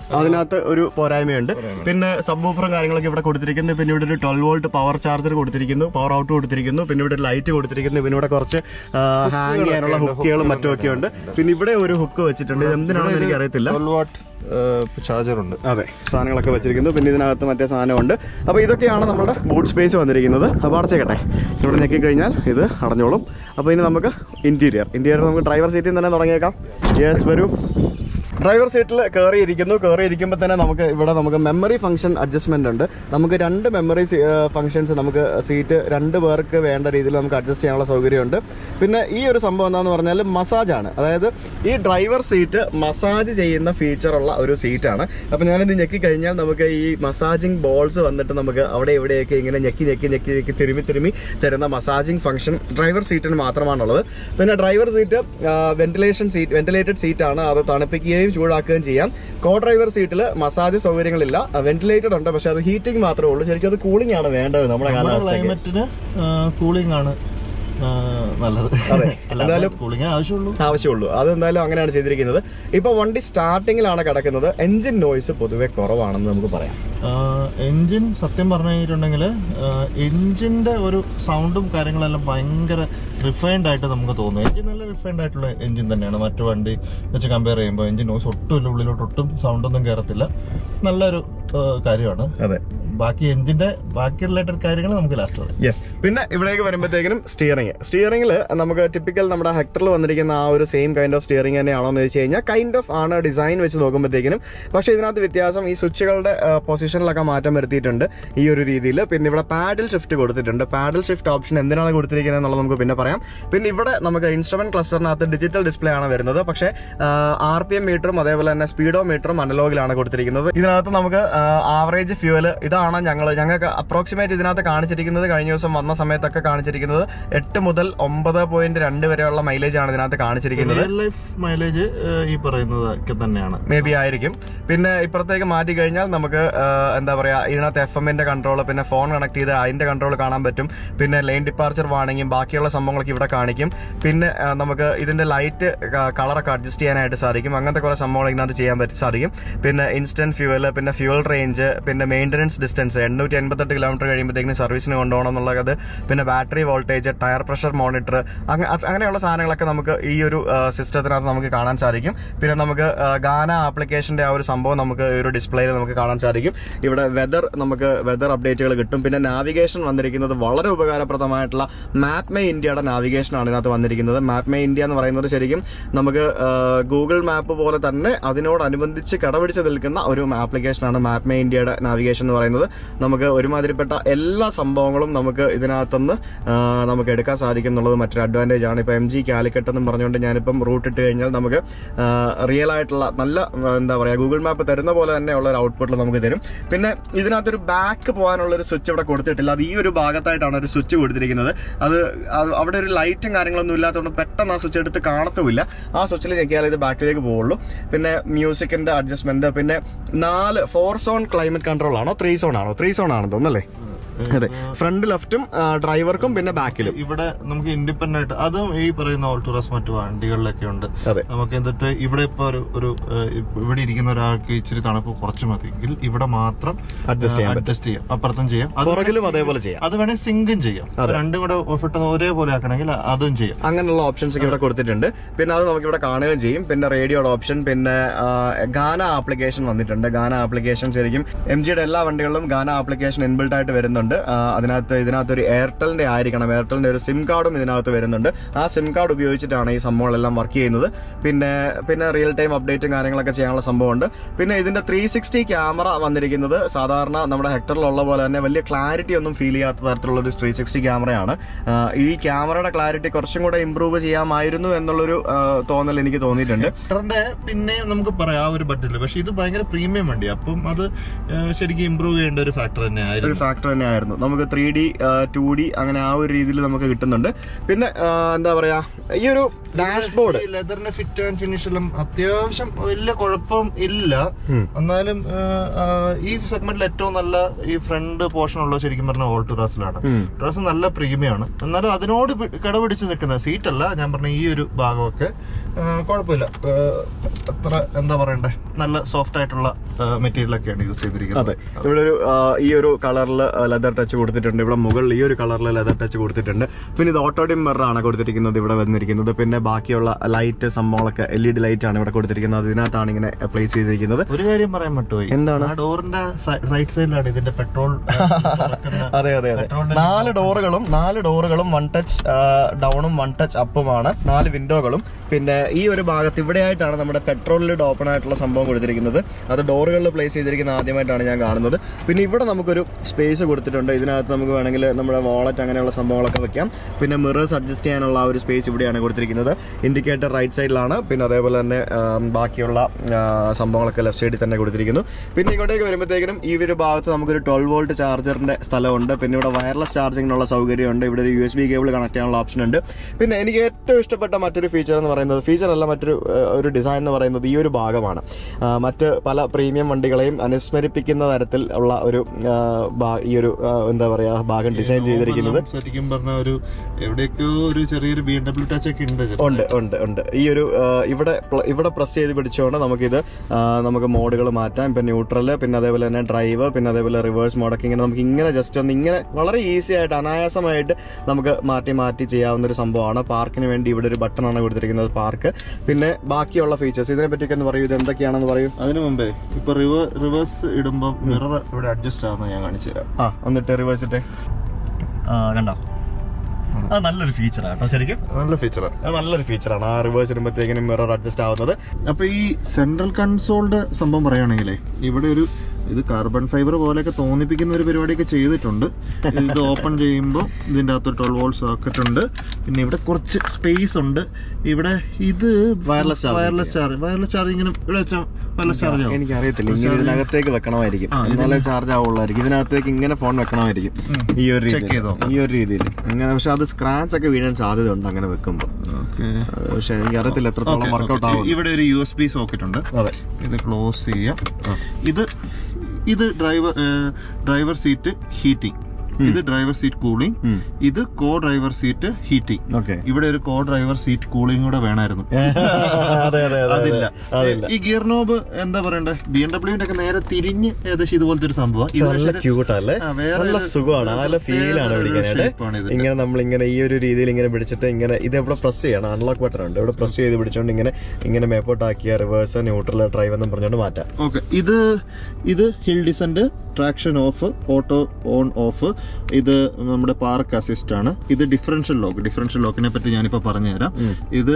അതിനകത്ത് ഒരു പോരായ്മയുണ്ട് പിന്നെ സബ് ബൂഫറും കാര്യങ്ങളൊക്കെ ഇവിടെ കൊടുത്തിരിക്കുന്നു പിന്നെ ഇവിടെ ഒരു ട്വൽവ് വോൾട്ട് പവർ ചാർജർ കൊടുത്തിരിക്കുന്നു പവർ ഔട്ട് കൊടുത്തിരിക്കുന്നു പിന്നെ ഇവിടെ ഒരു ലൈറ്റ് കൊടുത്തിരിക്കുന്നു പിന്നെ ഇവിടെ കുറച്ച് ഹാങ് ചെയ്യാനുള്ള ഹുക്കുകളും മറ്റുമൊക്കെ ഉണ്ട് പിന്നെ ഇവിടെ ഒരു ഹുക്ക് വെച്ചിട്ടുണ്ട് ഇത് എന്തിനാണെന്ന് എനിക്ക് അറിയത്തില്ല ട്വൽവ് വാട്ട് ചാർജർ ഉണ്ട് അതെ സാധനങ്ങളൊക്കെ വെച്ചിരിക്കുന്നു പിന്നെ ഇതിനകത്ത് മറ്റേ സാധനമുണ്ട് അപ്പോൾ ഇതൊക്കെയാണ് നമ്മുടെ ബൂട്ട് സ്പേസ് വന്നിരിക്കുന്നത് അപ്പോൾ അടച്ചേക്കട്ടെ ഇവിടെ ഞെക്കി കഴിഞ്ഞാൽ ഇത് അടഞ്ഞോളും അപ്പോൾ ഇനി നമുക്ക് ഇൻറ്റീരിയർ ഇൻറ്റീരിയർ നമുക്ക് ഡ്രൈവർ സീറ്റിൽ നിന്ന് തന്നെ തുടങ്ങിയേക്കാം യെസ് വരൂ ഡ്രൈവർ സീറ്റിൽ കയറിയിരിക്കുന്നു കയറിയിരിക്കുമ്പോൾ തന്നെ നമുക്ക് ഇവിടെ നമുക്ക് മെമ്മറി ഫംഗ്ഷൻ അഡ്ജസ്റ്റ്മെന്റ് ഉണ്ട് നമുക്ക് രണ്ട് മെമ്മറി ഫംഗ്ഷൻസ് നമുക്ക് സീറ്റ് രണ്ട് പേർക്ക് വേണ്ട രീതിയിൽ നമുക്ക് അഡ്ജസ്റ്റ് ചെയ്യാനുള്ള സൗകര്യമുണ്ട് പിന്നെ ഈ ഒരു സംഭവം എന്താണെന്ന് പറഞ്ഞാൽ മസാജാണ് അതായത് ഈ ഡ്രൈവർ സീറ്റ് മസാജ് ചെയ്യുന്ന ഫീച്ചറുള്ള ഒരു സീറ്റാണ് അപ്പോൾ ഞാനിത് ഞെക്കി കഴിഞ്ഞാൽ നമുക്ക് ഈ മസാജിങ് ബോൾസ് വന്നിട്ട് നമുക്ക് അവിടെ ഇവിടെയൊക്കെ ഇങ്ങനെ ഞെക്കി ഞെക്കി ഞെക്കി ഞെക്കി തിരുമി തിരുമി തരുന്ന മസാജിങ് ഫംഗ്ഷൻ ഡ്രൈവർ സീറ്റിന് മാത്രമാണുള്ളത് പിന്നെ driver seat ventilation seat ventilated സീറ്റാണ് അത് തണുപ്പിക്കുകയും ചൂടാക്കുകയും ചെയ്യാം കോ ഡ്രൈവർ സീറ്റിൽ മസാജ് സൗകര്യങ്ങളില്ല വെന്റിലേറ്റഡ് ഉണ്ട് പക്ഷെ അത് ഹീറ്റിംഗ് മാത്രമേ ഉള്ളൂ ശരിക്കും അത് കൂളിംഗ് ആണ് വേണ്ടത് നമ്മുടെ നമ്മുടെ കാലാവസ്ഥയ്ക്ക് ക്ലൈമറ്റിന് കൂളിംഗ് ആണ് ആ, നല്ലത് അതെ. അല്ലാതെ എന്തായാലും- കൂളിംഗ് ആവശ്യമുള്ളൂ ആവശ്യമുള്ളൂ അതെന്തായാലും അങ്ങനെയാണ് ചെയ്തിരിക്കുന്നത് ഇപ്പൊ വണ്ടി സ്റ്റാർട്ടിങ്ങിലാണ് കിടക്കുന്നത് എഞ്ചിൻ നോയ്സ് പൊതുവെ കുറവാണെന്ന് നമുക്ക് പറയാം എൻജിൻ സത്യം പറഞ്ഞു കഴിഞ്ഞിട്ടുണ്ടെങ്കിൽ എൻജിന്റെ ഒരു സൗണ്ടും കാര്യങ്ങളെല്ലാം ഭയങ്കര റിഫൈൻഡ് ആയിട്ട് നമുക്ക് തോന്നും എൻജിൻ നല്ല റിഫൈൻഡ് ആയിട്ടുള്ള എൻജിൻ തന്നെയാണ് മറ്റു വണ്ടി വെച്ച് കമ്പയർ ചെയ്യുമ്പോൾ എൻജിൻ നോയ്സ് ഒട്ടുമില്ല ഉള്ളിലോട്ട് ഒട്ടും സൗണ്ട് ഒന്നും കയറത്തില്ല നല്ലൊരു ആ, കാര്യമാണ് അതെ ബാക്കി എൻജിന്റെ ബാക്കി റിലേറ്റഡ് കാര്യങ്ങൾ നമുക്ക് ലാസ്റ്റ് പറയാം യെസ് പിന്നെ ഇവിടേക്ക് വരുമ്പോഴത്തേക്കിനും സ്റ്റിയറിംഗ് സ്റ്റിയറിംഗിൽ നമുക്ക് ടിപ്പിക്കൽ നമ്മുടെ ഹെക്ടറിൽ വന്നിരിക്കുന്ന ആ ഒരു സെയിം കൈൻഡ് ഓഫ് സ്റ്റിയറിംഗ് തന്നെയാണോ എന്ന് വെച്ച് കഴിഞ്ഞാൽ കൈൻഡ് ഓഫ് ആണ് ഡിസൈൻ വെച്ച് നോക്കുമ്പോഴത്തേക്കിനും പക്ഷേ ഇതിനകത്ത് വ്യത്യാസം ഈ സ്വിച്ചുകളുടെ പൊസിഷനിലൊക്കെ മാറ്റം വരുത്തിയിട്ടുണ്ട് ഈ ഒരു രീതിയിൽ പിന്നെ ഇവിടെ പാഡിൽ ഷിഫ്റ്റ് കൊടുത്തിട്ടുണ്ട് പാഡിൽ ഷിഫ്റ്റ് ഓപ്ഷൻ എന്തിനാണ് കൊടുത്തിരിക്കുന്നത് എന്നുള്ളത് നമുക്ക് പിന്നെ പറയാം പിന്നെ ഇവിടെ നമുക്ക് ഇൻസ്ട്രുമെന്റ് ക്ലസ്റ്ററിനകത്ത് ഡിജിറ്റൽ ഡിസ്പ്ലേ ആണ് വരുന്നത് പക്ഷേ ആർ പി എം മീറ്ററും അതേപോലെ തന്നെ സ്പീഡോ മീറ്ററും അനലോഗിലാണ് കൊടുത്തിരിക്കുന്നത് ഇതിനകത്ത് നമുക്ക് ആവറേജ് ഫ്യൂവൽ ഇതാണ് ഞങ്ങൾ ഞങ്ങൾക്ക് അപ്രോക്സിമേറ്റ് ഇതിനകത്ത് കാണിച്ചിരിക്കുന്നത് കഴിഞ്ഞ ദിവസം വന്ന സമയത്തൊക്കെ കാണിച്ചിരിക്കുന്നത് എട്ട് മുതൽ ഒമ്പത് പോയിന്റ് രണ്ട് വരെയുള്ള മൈലേജ് ആണ് ഇതിനകത്ത് കാണിച്ചിരിക്കുന്നത് റിയൽ ലൈഫ് മൈലേജ് ഈ പറയുന്നതൊക്കെ തന്നെയാണ് മേ ബി ആയിരിക്കും പിന്നെ ഇപ്പുറത്തേക്ക് മാറ്റി കഴിഞ്ഞാൽ നമുക്ക് ആ, എന്താ പറയാ ഇതിനകത്ത് എഫ് എമ്മിന്റെ കൺട്രോൾ പിന്നെ ഫോൺ കണക്ട് ചെയ്ത് അതിന്റെ കൺട്രോൾ കാണാൻ പറ്റും പിന്നെ ലൈൻ ഡിപ്പാർച്ചർ വാണിങ്ങും ബാക്കിയുള്ള സംഭവങ്ങളൊക്കെ ഇവിടെ കാണിക്കും പിന്നെ ആ, നമുക്ക് ഇതിന്റെ ലൈറ്റ് കളറൊക്കെ അഡ്ജസ്റ്റ് ചെയ്യാനായിട്ട് സാധിക്കും അങ്ങനത്തെ കുറെ സംഭവങ്ങൾ ഇതിനകത്ത് ചെയ്യാൻ പറ്റും സാധിക്കും പിന്നെ ഇൻസ്റ്റന്റ് ഫ്യൂവൽ പിന്നെ ഫ്യൂവൽ റേഞ്ച് പിന്നെ മെയിൻ്റനൻസ് ഡിസ്റ്റൻസ് എണ്ണൂറ്റി എൺപത്തെട്ട് കിലോമീറ്റർ കഴിയുമ്പോഴത്തേക്കും സർവീസിന് കൊണ്ടുപോകണം എന്നുള്ളത് പിന്നെ battery voltage tyre pressure monitor അങ്ങനെയുള്ള സാധനങ്ങളൊക്കെ നമുക്ക് ഈ ഒരു സിസ്റ്റത്തിനകത്ത് നമുക്ക് കാണാൻ സാധിക്കും പിന്നെ നമുക്ക് ആ, ഗാന ആപ്ലിക്കേഷന്റെ ആ ഒരു സംഭവം നമുക്ക് ഈ ഒരു ഡിസ്പ്ലേയിൽ നമുക്ക് കാണാൻ സാധിക്കും ഇവിടെ വെതർ നമുക്ക് വെതർ അപ്ഡേറ്റുകൾ കിട്ടും പിന്നെ നാവിഗേഷൻ വന്നിരിക്കുന്നത് വളരെ ഉപകാരപ്രദമായിട്ടുള്ള മാപ്പ് മേ ഇന്ത്യയുടെ നാവിഗേഷൻ ആണ് ഇതിനകത്ത് വന്നിരിക്കുന്നത് മാപ്പ് മേ ഇന്ത്യ എന്ന് പറയുന്നത് ശരിക്കും നമുക്ക് ഗൂഗിൾ മാപ്പ് പോലെ തന്നെ അതിനോടനുബന്ധിച്ച് കടപിടിച്ച് നിൽക്കുന്ന ഒരു ആപ്ലിക്കേഷനാണ് മാപ്പ് മേ ഇന്ത്യയുടെ നാവിഗേഷൻ എന്ന് പറയുന്നത് നമുക്ക് ഒരുമാതിരിപ്പെട്ട എല്ലാ സംഭവങ്ങളും നമുക്ക് ഇതിനകത്തുനിന്ന് ആ, നമുക്ക് എടുക്കാൻ സാധിക്കും എന്നുള്ളത് മറ്റൊരു അഡ്വാൻറ്റേജ് ആണ് ഇപ്പോൾ എം ജി കാലിക്കറ്റ് എന്ന് പറഞ്ഞുകൊണ്ട് ഞാനിപ്പം റൂട്ട് ഇട്ട് കഴിഞ്ഞാൽ നമുക്ക് റിയൽ ആയിട്ടുള്ള നല്ല ആ, എന്താ പറയുക ഗൂഗിൾ മാപ്പ് തരുന്ന പോലെ തന്നെയുള്ള ഒരു ഔട്ട്പുട്ട് നമുക്ക് തരും പിന്നെ ഇതിനകത്തൊരു ബാക്ക് പോകാനുള്ള ഒരു സ്വിച്ച് ഇവിടെ കൊടുത്തിട്ടില്ല അത് ഈ ഒരു ഭാഗത്തായിട്ടാണ് ഒരു സ്വിച്ച് കൊടുത്തിരിക്കുന്നത് അത് അത് അവിടെ ഒരു ലൈറ്റും കാര്യങ്ങളൊന്നും ഇല്ലാത്തതുകൊണ്ട് പെട്ടെന്ന് ആ സ്വിച്ച് എടുത്ത് കാണത്തുമില്ല ആ സ്വിച്ചിൽ ഞെക്കിയാൽ ഇത് ബാക്കിലേക്ക് പോവുള്ളൂ പിന്നെ മ്യൂസിക്കിന്റെ അഡ്ജസ്റ്റ്മെന്റ് പിന്നെ നാല് ഫോർ സോൺ ക്ലൈമറ്റ് കൺട്രോൾ ആണോ ത്രീ സോൺ ആണോ ത്രീ സോൺ ആണെന്ന് തോന്നുന്നല്ലേ അതെ ഫ്രണ്ട് ലെഫ്റ്റും ഡ്രൈവർക്കും പിന്നെ ബാക്കിലും ഇവിടെ നമുക്ക് ഇൻഡിപെൻഡന്റ് ആയിട്ട് അതും ഈ പറയുന്ന ഓൾട്ടോറസ് മറ്റു വണ്ടികളിലൊക്കെ ഉണ്ട് അതെ നമുക്ക് എന്നിട്ട് ഇവിടെ ഇപ്പൊ ഒരു ഒരു ഏഹ്, ഇപ്പ- ഇവിടെ ഇരിക്കുന്ന ഒരാൾക്ക് ഇച്ചിരി തണുപ്പ് കുറച്ച് മതിയെങ്കിൽ ഇവിടെ മാത്രം അഡ്ജസ്റ്റ് ചെയ്യാൻ പറ്റും അഡ്ജസ്റ്റ് ചെയ്യാം അപ്പുറത്തും ചെയ്യാം അത് പുറകിലും അതേപോലെ ചെയ്യാം അത് വേണേൽ സിങ്കും ചെയ്യാം രണ്ടും കൂടെ പെട്ടെന്ന് ഒരേപോലെ ആക്കണമെങ്കിൽ അതും ചെയ്യാം അങ്ങനെയുള്ള ഓപ്ഷൻസ് ഒക്കെ ഇവിടെ കൊടുത്തിട്ടുണ്ട് പിന്നെ അത് നമുക്ക് ഇവിടെ കാണുകയും ചെയ്യും പിന്നെ റേഡിയോയുടെ ഓപ്ഷൻ പിന്നെ ആ, ഗാന ആപ്ലിക്കേഷൻ വന്നിട്ടുണ്ട് ഗാന ആപ്ലിക്കേഷൻ ശരിക്കും എം ജിയുടെ എല്ലാ വണ്ടികളിലും ഗാന ആപ്ലിക്കേഷൻ ഇൻബിൽട്ട് ആയിട്ട് വരുന്നുണ്ട് ആ, അതിനകത്ത് ഇതിനകത്ത് ഒരു എയർടെലിന്റെ ആയിരിക്കണം എയർടെലിന്റെ ഒരു സിം കാർഡും ഇതിനകത്ത് വരുന്നുണ്ട് ആ സിം കാർഡ് ഉപയോഗിച്ചിട്ടാണ് ഈ സംഭവങ്ങളെല്ലാം വർക്ക് ചെയ്യുന്നത് പിന്നെ പിന്നെ റിയൽ ടൈം അപ്ഡേറ്റും കാര്യങ്ങളൊക്കെ ചെയ്യാനുള്ള സംഭവമുണ്ട് പിന്നെ ഇതിന്റെ ത്രീ സിക്സ്റ്റി ക്യാമറ വന്നിരിക്കുന്നത് സാധാരണ നമ്മുടെ ഹെക്ടറിലുള്ള പോലെ തന്നെ വലിയ ക്ലാരിറ്റി ഒന്നും ഫീൽ ചെയ്യാത്ത തരത്തിലുള്ള ഒരു ത്രീ സിക്സ്റ്റി ക്യാമറയാണ് ആ, ഈ ക്യാമറയുടെ ക്ലാരിറ്റി കുറച്ചും കൂടെ ഇമ്പ്രൂവ് ചെയ്യാമായിരുന്നു എന്നുള്ളൊരു ആ, തോന്നൽ എനിക്ക് തോന്നിയിട്ടുണ്ട് ഹെക്ടറിന്റെ പിന്നെ നമുക്ക് പറയാം ആ ഒരു ബഡ്ജറ്റിൽ പക്ഷെ ഇത് ഭയങ്കര പ്രീമിയം വണ്ടി അപ്പം അത് ഏഹ്, ശരിക്കും ഇമ്പ്രൂവ് ചെയ്യേണ്ട ഒരു ഫാക്ടർ തന്നെ ഒരു ആയിരുന്നു ഫാക്ടർ തന്നെയായിരുന്നു ആയിരുന്നു നമുക്ക് ത്രീ ഡി ടു ഡി അങ്ങനെ ആ ഒരു രീതിയിൽ നമുക്ക് കിട്ടുന്നുണ്ട് പിന്നെ ആ, എന്താ പറയാ ഈ ഒരു ഡാഷ്ബോർഡ് ഈ ലെതറിന്റെ ഫിറ്റ് ആൻഡ് ഫിനിഷ് എല്ലാം അത്യാവശ്യം വലിയ കുഴപ്പം ഇല്ല എന്നാലും ആ, ആ, ഈ സെഗ്മെന്റിൽ ഏറ്റവും നല്ല ഈ ഫ്രണ്ട് പോർഷൻ ഉള്ളത് ശരിക്കും പറഞ്ഞ ഓൾട്ടോ ഡ്രസ്സിലാണ് ഡ്രസ് നല്ല പ്രീമിയം ആണ് എന്നാലും അതിനോട് പി- കിടപിടിച്ച് നിൽക്കുന്ന സീറ്റ് അല്ല ഞാൻ പറഞ്ഞ ഈ ഒരു ഭാഗമൊക്കെ ആ, കുഴപ്പമില്ല ആ, അത്ര എന്താ പറയണ്ടേ നല്ല സോഫ്റ്റ് ആയിട്ടുള്ള മെറ്റീരിയൽ ഒക്കെയാണ് യൂസ് അതെ ചെയ്തിരിക്കുന്നത് ഇവിടെ ഒരു ആ, ഈ ഒരു കളറിൽ ലെതർ ടച്ച് കൊടുത്തിട്ടുണ്ട് ഇവിടെ മുകളിൽ ഈ ഒരു കളറിൽ ലെതർ ടച്ച് കൊടുത്തിട്ടുണ്ട് പിന്നെ ഇത് ഓട്ടോ ഡിമ്മറാണ് കൊടുത്തിരിക്കുന്നത് ഇവിടെ വന്നിരിക്കുന്നത് പിന്നെ ബാക്കിയുള്ള ലൈറ്റ് സംഭവങ്ങളൊക്കെ എൽ ഇ ഡി ലൈറ്റ് ആണ് ഇവിടെ കൊടുത്തിരിക്കുന്നത് അതിനകത്താണ് ഇങ്ങനെ പ്ലേസ് ചെയ്തിരിക്കുന്നത് ഒരു കാര്യം പറയാൻ പറ്റുപോയി എന്താണ്? ആ ഡോറിന്റെ റൈറ്റ് സൈഡിലാണ് ഇതിന്റെ പെട്രോൾ അതെ അതെ അതെ നാല് ഡോറുകളും നാല് ഡോറുകളും വൺ ടച്ച് ഡൗണും വൺ ടച്ച് അപ്പുമാണ് നാല് വിൻഡോകളും പിന്നെ ഈ ഒരു ഭാഗത്ത് ഇവിടെയായിട്ടാണ് നമ്മുടെ പെട്രോളിൽ ഓപ്പൺ ആയിട്ടുള്ള സംഭവം കൊടുത്തിരിക്കുന്നത് അത് ഡോറുകളിൽ പ്ലേസ് ചെയ്തിരിക്കുന്ന ആദ്യമായിട്ടാണ് ഞാൻ കാണുന്നത് പിന്നെ ഇവിടെ നമുക്കൊരു സ്പേസ് കൊടുത്തിട്ടുണ്ട് ഇതിനകത്ത് നമുക്ക് വേണമെങ്കിൽ നമ്മുടെ വാളറ്റ് അങ്ങനെയുള്ള സംഭവങ്ങളൊക്കെ വെക്കാം പിന്നെ മിറേഴ്സ് അഡ്ജസ്റ്റ് ചെയ്യാനുള്ള ആ ഒരു സ്പേസ് ഇവിടെയാണ് കൊടുത്തിരിക്കുന്നത് ഇൻഡിക്കേറ്റർ റൈറ്റ് സൈഡിലാണ് പിന്നെ അതേപോലെ തന്നെ ആ, ബാക്കിയുള്ള ആ, സംഭവങ്ങളൊക്കെ ലെഫ്റ്റ് സൈഡിൽ തന്നെ കൊടുത്തിരിക്കുന്നു പിന്നെ ഇങ്ങോട്ടേക്ക് വരുമ്പോഴത്തേക്കും ഈ ഒരു ഭാഗത്ത് നമുക്കൊരു ട്വൽവ് വോൾട്ട് ചാർജറിന്റെ സ്ഥലമുണ്ട് പിന്നെ ഇവിടെ വയർലെസ് ചാർജിങ്ങിനുള്ള സൗകര്യമുണ്ട് ഇവിടെ ഒരു U S B cable connect ചെയ്യാനുള്ള ഓപ്ഷൻ ഉണ്ട് പിന്നെ എനിക്ക് ഏറ്റവും ഇഷ്ടപ്പെട്ട മറ്റൊരു ഫീച്ചർ എന്ന് പറയുന്നത് ഫീച്ചർ അല്ല മറ്റൊരു ആ, ഒരു ഡിസൈൻ എന്ന് പറയുന്നത് ഈ ഒരു ഭാഗമാണ് ആ, മറ്റ് പല പ്രീമിയം വണ്ടികളെയും അനുസ്മരിപ്പിക്കുന്ന തരത്തിൽ ഉള്ള ഒരു ആ, ഭാ- ഈ ഒരു ആ, എന്താ പറയാ ഭാഗം ഡിസൈൻ ചെയ്തിരിക്കുന്നത് ശരിക്കും പറഞ്ഞ ഒരു എവിടെയൊക്കെയോ ഒരു ചെറിയൊരു ബി എം ഡബ്ല്യു ടച്ച് ഒക്കെ ഉണ്ട് ചെറുപ്പം. ഉണ്ട് ഉണ്ട് ഉണ്ട് ഈ ഒരു ആ, ഇവിടെ പ്ല- ഇവിടെ പ്രസ് ചെയ്ത് പിടിച്ചുകൊണ്ട് നമുക്കിത് ആ, നമുക്ക് മോഡുകൾ മാറ്റാം ഇപ്പം ന്യൂട്രൽ പിന്നെ അതേപോലെ തന്നെ ഡ്രൈവ് പിന്നെ അതേപോലെ റിവേഴ്സ് മോഡൊക്കെ ഇങ്ങനെ നമുക്ക് ഇങ്ങനെ ജസ്റ്റ് ഒന്ന് ഇങ്ങനെ വളരെ ഈസി ആയിട്ട് അനായാസമായിട്ട് നമുക്ക് മാറ്റി മാറ്റി ചെയ്യാവുന്ന ഒരു സംഭവമാണ് പാർക്കിന് വേണ്ടി ഇവിടെ ഒരു ബട്ടൺ ആണ് കൊടുത്തിരിക്കുന്നത് പാർക്ക് പിന്നെ ബാക്കിയുള്ള ഫീച്ചേഴ്സ് ഇതിനെ പറ്റിയൊക്കെ ഒന്ന് പറയൂ ഇത് എന്തൊക്കെയാണെന്ന് പറയൂ അതിനു മുമ്പേ ഇപ്പൊ റിവേഴ്സ് ഇടുമ്പോൾ മിറർ ഇവിടെ അഡ്ജസ്റ്റ് ആവുന്ന ഞാൻ കാണിച്ചു തരാം ആ എന്നിട്ട് റിവേഴ്സ് ഇട്ടേ കണ്ടോ അത് നല്ലൊരു ഫീച്ചറാണ് കേട്ടോ ശരിക്കും നല്ല ഫീച്ചറാ അത് നല്ലൊരു ഫീച്ചറാണ് ആ റിവേഴ്സ് ഇടുമ്പോഴത്തേക്കിനും മിറർ അഡ്ജസ്റ്റ് ആവുന്നത് അപ്പൊ ഈ സെൻട്രൽ കൺസോളിന്റെ സംഭവം പറയുകയാണെങ്കിലേ ഇവിടെ ഒരു ഇത് കാർബൺ ഫൈബർ പോലെയൊക്കെ തോന്നിപ്പിക്കുന്ന ഒരു പരിപാടിയൊക്കെ ചെയ്തിട്ടുണ്ട് ഇത് ഓപ്പൺ ചെയ്യുമ്പോൾ ഇതിൻ്റെ അകത്ത് ട്വൽവ് വോൾട്ട് സോക്കറ്റ് ഉണ്ട് പിന്നെ ഇവിടെ കുറച്ച് സ്പേസ് ഉണ്ട് ഇവിടെ ഇത് Wireless charging wireless charge wireless ചാർജിങ്ങിനും ഇവിടെ വെച്ചാൽ വയർലെസ് ചാർജ് ആവും എനിക്ക് അറിയത്തില്ല ഇങ്ങനെ ഇതിനകത്തേക്ക് വെക്കണമായിരിക്കും ആ, എന്നാലേ ചാർജ് ആവുള്ളായിരിക്കും ഇതിനകത്തേക്ക് ഇങ്ങനെ ഫോൺ വെക്കണമായിരിക്കും ഈ ഒരു Check രീതിയിൽ ചെയ്തോ? ഈ ഒരു രീതിയിൽ അങ്ങനെ പക്ഷെ അത് സ്ക്രാച്ച് ഒക്കെ വീഴാൻ സാധ്യതയുണ്ട് അങ്ങനെ വെക്കുമ്പോൾ ഓക്കെ പക്ഷെ എനിക്ക് അറിയത്തില്ല എത്രത്തോളം വർക്കൗട്ട് ആവും ഇവിടെ ഒരു യു എസ് ബി സോക്കറ്റ് ഉണ്ട് അതെ ഇത് ക്ലോസ് ചെയ്യാം ഇത് ഇത് ഡ്രൈവർ ഡ്രൈവർ സീറ്റ് ഹീറ്റിംഗ് ഇത് ഡ്രൈവർ സീറ്റ് കൂളിംഗ് ഉം. ഇത് co driver seat heating okay ഇവിടെ ഒരു കോ ഡ്രൈവർ സീറ്റ് കൂളിംഗ് കൂടെ വേണമായിരുന്നു അതെ അതെ അതെ അതില്ല അതില്ല ഈ ഗിയർ നോബ് എന്താ പറയണ്ടേ ബി എം ഡബ്ല്യുവിന്റെ ഒക്കെ നേരെ തിരിഞ്ഞ് ഏകദേശം ഇതുപോലത്തെ ഒരു സംഭവം ഇത് നല്ല പക്ഷേ ക്യൂട്ട് അല്ലേ ആ, വേറെ നല്ല ഒരു- സുഖമാണ് നല്ല ഒരു ഫീലാണ് പ്രത്യേക ഒരു പിടിക്കാനായിട്ട് shape ആണ് ഇതിന്റെ. ഇങ്ങനെ നമ്മൾ ഇങ്ങനെ ഈ ഒരു രീതിയിൽ ഇങ്ങനെ പിടിച്ചിട്ട് ഇങ്ങനെ ഇത് എവിടെ പ്രസ് ചെയ്യണം അൺലോക്ക് ബട്ടൺ ഉണ്ട് ഇവിടെ പ്രസ് ചെയ്ത് പിടിച്ചോണ്ട് ഇങ്ങനെ ഇങ്ങനെ മേപ്പോട്ടാക്കിയ റിവേഴ്സ് ന്യൂട്രൽ ഡ്രൈവ് എന്നും പറഞ്ഞുകൊണ്ട് മാറ്റാം ഓക്കെ ഇത് ഇത് hill descent traction off auto on off ഇത് നമ്മുടെ പാർക്ക് അസിസ്റ്റ് ആണ് ഇത് ഡിഫറൻഷ്യൽ ലോക്ക് ഡിഫറൻഷ്യൽ ലോക്കിനെ പറ്റി ഞാനിപ്പോ പറഞ്ഞുതരാം ഇത്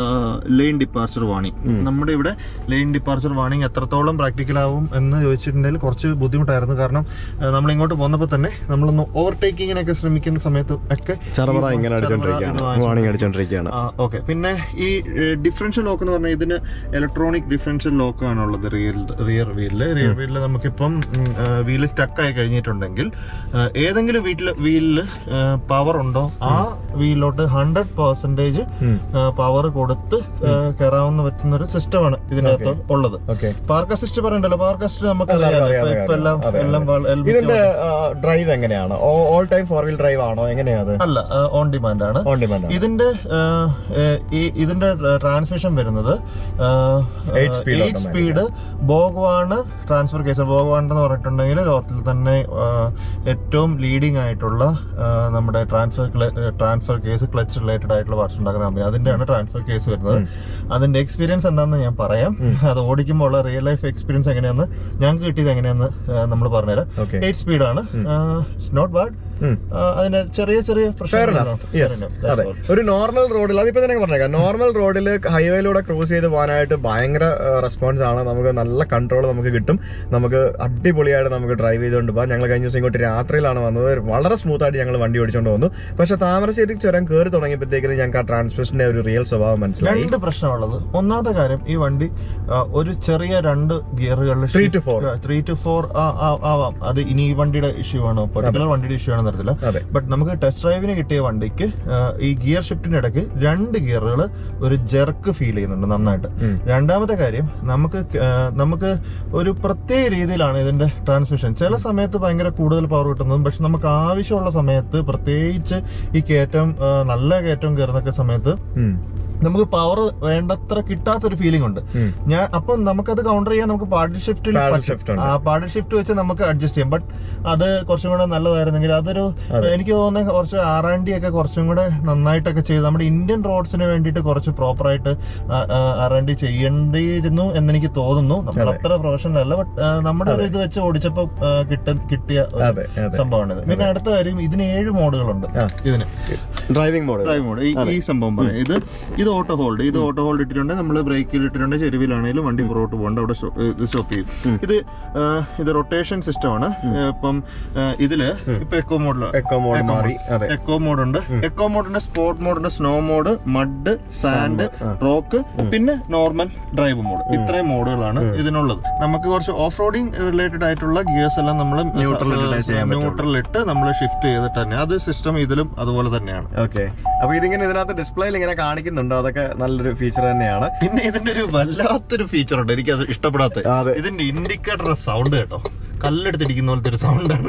ലെയിൻ ഡിപ്പാർച്ചർ വാണിംഗ് നമ്മുടെ ഇവിടെ ലെയിൻ ഡിപ്പാർച്ചർ വാണിംഗ് എത്രത്തോളം പ്രാക്ടിക്കൽ ആവും എന്ന് ചോദിച്ചിട്ടുണ്ടെങ്കിൽ കുറച്ച് ബുദ്ധിമുട്ടായിരുന്നു കാരണം ആ, നമ്മൾ ഇങ്ങോട്ട് പോന്നപ്പോൾ തന്നെ നമ്മളൊന്ന് ഓവർടേക്കിങ്ങിനൊക്കെ ശ്രമിക്കുന്ന സമയത്ത് ഒക്കെ ചെറുപറ ഈ ഇങ്ങനെ ചെറുപറ അടിച്ചോണ്ടിരിക്കുകയാണ് എന്ന് വാങ്ങിച്ചു. വാണിംഗ് അടിച്ചോണ്ടിരിക്കുകയാണ് ഓക്കെ പിന്നെ ഈ ഡിഫറൻഷ്യൽ ലോക്ക് എന്ന് പറഞ്ഞാൽ ഇതിന് ഇലക്ട്രോണിക് ഡിഫറൻഷ്യൽ ലോക്ക് ആണുള്ളത് റിയർ റിയർ വീലില് റിയർ വീലിൽ നമുക്കിപ്പം വീല് സ്റ്റക്ക് ആയി കഴിഞ്ഞിട്ടുണ്ടെങ്കിൽ ആ, ഏതെങ്കിലും വീട്ടിൽ വീലില് പവർ ഉണ്ടോ ആ വീലിലോട്ട് ഹൺഡ്രഡ് പെർസെന്റേജ് ഉം. പവർ കൊടുത്ത് ആ, കയറാവുന്ന പറ്റുന്ന ഒരു സിസ്റ്റമാണ് ഇതിന്റെ അകത്ത് ഉള്ളത് ഓക്കെ പാർക്ക് അസിസ്റ്റ് പറയണ്ടല്ലോ പാർക്ക് അസിസ്റ്റ് നമുക്ക് അതെ, അറിയാം. അറിയാം, ഇപ്പൊ- ഇപ്പൊ എല്ലാം അതെ, അതെ. എല്ലാം വൾ- എൽ- ഇതിന്റെ ഡ്രൈവ് എങ്ങനെയാണ് all time four wheel drive ആണോ എങ്ങനെയാ അത് അല്ല ഓൺ ഡിമാൻഡ് ആണ് ഓൺ ഡിമാൻഡ് ഇതിന്റെ ആ, ഏ, ഈ ഇതിന്റെ ട്രാൻസ്മിഷൻ വരുന്നത് Eight speed eight speed BorgWarner transfer case BorgWarner എന്ന് പറഞ്ഞിട്ടുണ്ടെങ്കിൽ ലോകത്തിൽ തന്നെ ആ, ഏറ്റവും ലീഡിംഗ് ആയിട്ടുള്ള ആ, നമ്മുടെ transfer transfer case clutch related ആയിട്ടുള്ള വാട്സ് ഉണ്ടാക്കുന്ന കമ്പനി അതിന്റെയാണ് ട്രാൻസ്ഫർ കേസ് വരുന്നത് അതിന്റെ എക്സ്പീരിയൻസ് എന്താണെന്ന് ഞാൻ പറയാം അത് ഓടിക്കുമ്പോൾ ഉള്ള റിയൽ ലൈഫ് എക്സ്പീരിയൻസ് എങ്ങനെയാന്ന് ഞങ്ങൾക്ക് കിട്ടിയത് എങ്ങനെയാന്ന് നമ്മൾ പറഞ്ഞുതരാം ഓക്കെ എയ്റ്റ് സ്പീഡാണ് നോട്ട് ബാഡ് അതിന്റെ ചെറിയ ചെറിയ ഫെയർ പ്രശ്നങ്ങളുണ്ടാവും. Enough yes Fair enough. That's അതെ all. ഒരു നോർമൽ റോഡിൽ അതിപ്പോ തന്നെ പറഞ്ഞേക്കാം നോർമൽ റോഡിൽ ഹൈവേയിലൂടെ ക്രോസ് ചെയ്ത് പോകാനായിട്ട് ഭയങ്കര റെസ്പോൺസ് ആണ് നമുക്ക് നല്ല കൺട്രോൾ നമുക്ക് കിട്ടും നമുക്ക് അടിപൊളിയായിട്ട് നമുക്ക് നമുക്ക് ഡ്രൈവ് ചെയ്തുകൊണ്ട് പോകാം ഞങ്ങൾ കഴിഞ്ഞ ദിവസം ഇങ്ങോട്ട് രാത്രിയിലാണ് വന്നത് വളരെ സ്മൂത്ത് ആയിട്ട് ഞങ്ങൾ വണ്ടി ഓടിച്ചുകൊണ്ട് വന്നു പക്ഷെ താമരശ്ശേരി ചുരം കയറി തുടങ്ങിയപ്പോഴത്തേക്കും ഞങ്ങൾക്ക് ആ ട്രാൻസ്മിഷന്റെ ഒരു റിയൽ സ്വഭാവം മനസ്സിലായി രണ്ട് പ്രശ്നമുള്ളത് ഒന്നാമത്തെ കാര്യം ഈ വണ്ടി ആ, ഒരു ചെറിയ രണ്ട് ഗിയറുകളിൽ Three to four. Three to four ആവാം അത് ഇനി ഈ വണ്ടിയുടെ ഇഷ്യൂ ആണോ പർട്ടിക്കുലർ വണ്ടിയുടെ ഇഷ്യൂ ആണെന്ന് അറിയത്തില്ല അതെ ബട്ട് നമുക്ക് ടെസ്റ്റ് ഡ്രൈവിന് കിട്ടിയ വണ്ടിക്ക് ആ, ഈ ഗിയർ ഷിഫ്റ്റിന്റെ ഇടയ്ക്ക് രണ്ട് ഗിയറുകൾ ഒരു ജെർക്ക് ഫീൽ ചെയ്യുന്നുണ്ട് നന്നായിട്ട് ഉം. രണ്ടാമത്തെ കാര്യം നമുക്ക് ആ, നമുക്ക് ഒരു പ്രത്യേക രീതിയിലാണ് ഇതിന്റെ ട്രാൻസ്മിഷൻ ചില സമയത്ത് ഭയങ്കര കൂടുതൽ പവർ കിട്ടുന്നതും പക്ഷെ നമുക്ക് ആവശ്യമുള്ള സമയത്ത് പ്രത്യേകിച്ച് ഈ കയറ്റം ആ, നല്ല കയറ്റം കയറുന്നൊക്കെ സമയത്ത് ഉം. നമുക്ക് പവർ വേണ്ടത്ര കിട്ടാത്തൊരു ഫീലിംഗ് ഉണ്ട് ഉം. ഞാൻ അപ്പം നമുക്കത് കൗണ്ടർ ചെയ്യാൻ നമുക്ക് പാഡിൽ ഷിഫ്റ്റിൽ Paddle shift ഉണ്ട്. ആ പാഡിൽ ഷിഫ്റ്റ് വെച്ച് നമുക്ക് അഡ്ജസ്റ്റ് ചെയ്യാം ബട്ട് അത് കുറച്ചും കൂടെ നല്ലതായിരുന്നെങ്കിൽ അതൊരു അതെ. എനിക്ക് തോന്നുന്നത് കുറച്ച് ആർ ആൻഡ് ഡി ഒക്കെ കുറച്ചും കൂടെ നന്നായിട്ടൊക്കെ ചെയ്ത് നമ്മുടെ ഇന്ത്യൻ റോഡ്സിന് വേണ്ടിയിട്ട് കുറച്ച് പ്രോപ്പറായിട്ട് ആർ ആൻഡ് ഡി ചെയ്യേണ്ടിയിരുന്നു എന്നെനിക്ക് തോന്നുന്നു നമ്മൾ അതെ. അത്ര പ്രൊഫഷണൽ അല്ല ബട്ട് നമ്മുടെ ഒരു ഇത് വെച്ച് ഓടിച്ചപ്പോ ആ, കിട്ട കിട്ടിയ ഒരു അതെ അതെ സംഭവമാണിത് പിന്നെ അടുത്ത കാര്യം ഇതിന് ഏഴ് മോഡുകളുണ്ട് ആ. ഇതിന് ഡ്രൈവിംഗ് മോഡ് ഡ്രൈവ് മോഡ് ഈ- ഈ സംഭവം പറയാം ഇത് ഇത് ഓട്ടോ ഹോൾഡ് ഇത് ഓട്ടോ ഹോൾഡ് ഇട്ടിട്ടുണ്ട് നമ്മൾ ബ്രേക്കിൽ ഇട്ടിട്ടുണ്ട് ചെരുവിലാണെങ്കിലും വണ്ടി പുറകോട്ട് പോകണ്ട അവിടെ സ്റ്റോപ്പ് ചെയ്യും ഇത് ആ, ഇത് റൊട്ടേഷൻ സിസ്റ്റം ആണ് ഇപ്പം ആ, ഇതില് ഇപ്പൊ എക്കോ മോഡിൽ എക്കോ മോഡ് മാറി അതെ എക്കോ മോഡ് ഉണ്ട് എക്കോ മോഡുണ്ട് സ്പോർട്ട് മോഡ് ഉണ്ട് snow mode mud sand rock പിന്നെ നോർമൽ ഡ്രൈവ് മോഡ് ഇത്രയും മോഡുകളാണ് ഇതിനുള്ളത് നമുക്ക് കുറച്ച് ഓഫ് റോഡിങ് റിലേറ്റഡ് ആയിട്ടുള്ള ഗിയേഴ്സ് എല്ലാം നമ്മൾ Neutral ഇട്ടിട്ടേ ചെയ്യാൻ പറ്റുള്ളൂ. ന്യൂട്രൽ ഇട്ട് നമ്മൾ ഷിഫ്റ്റ് ചെയ്തിട്ട് തന്നെ അത് സിസ്റ്റം ഇതിലും അതുപോലെ തന്നെയാണ് ഓക്കെ അപ്പൊ ഇതിങ്ങനെ ഇതിനകത്ത് ഡിസ്പ്ലേയിൽ ഇങ്ങനെ കാണിക്കുന്നുണ്ട് അതൊക്കെ നല്ലൊരു ഫീച്ചർ തന്നെയാണ് പിന്നെ ഇതിന്റെ ഒരു വല്ലാത്തൊരു ഫീച്ചർ ഉണ്ട് എനിക്ക് അത് ഇഷ്ടപ്പെടാത്ത അതെ. ഇതിന്റെ ഇൻഡിക്കേറ്റർ സൗണ്ട് കേട്ടോ കല്ലെടുത്തിരിക്കുന്ന പോലത്തെ ഒരു സൗണ്ടാണ്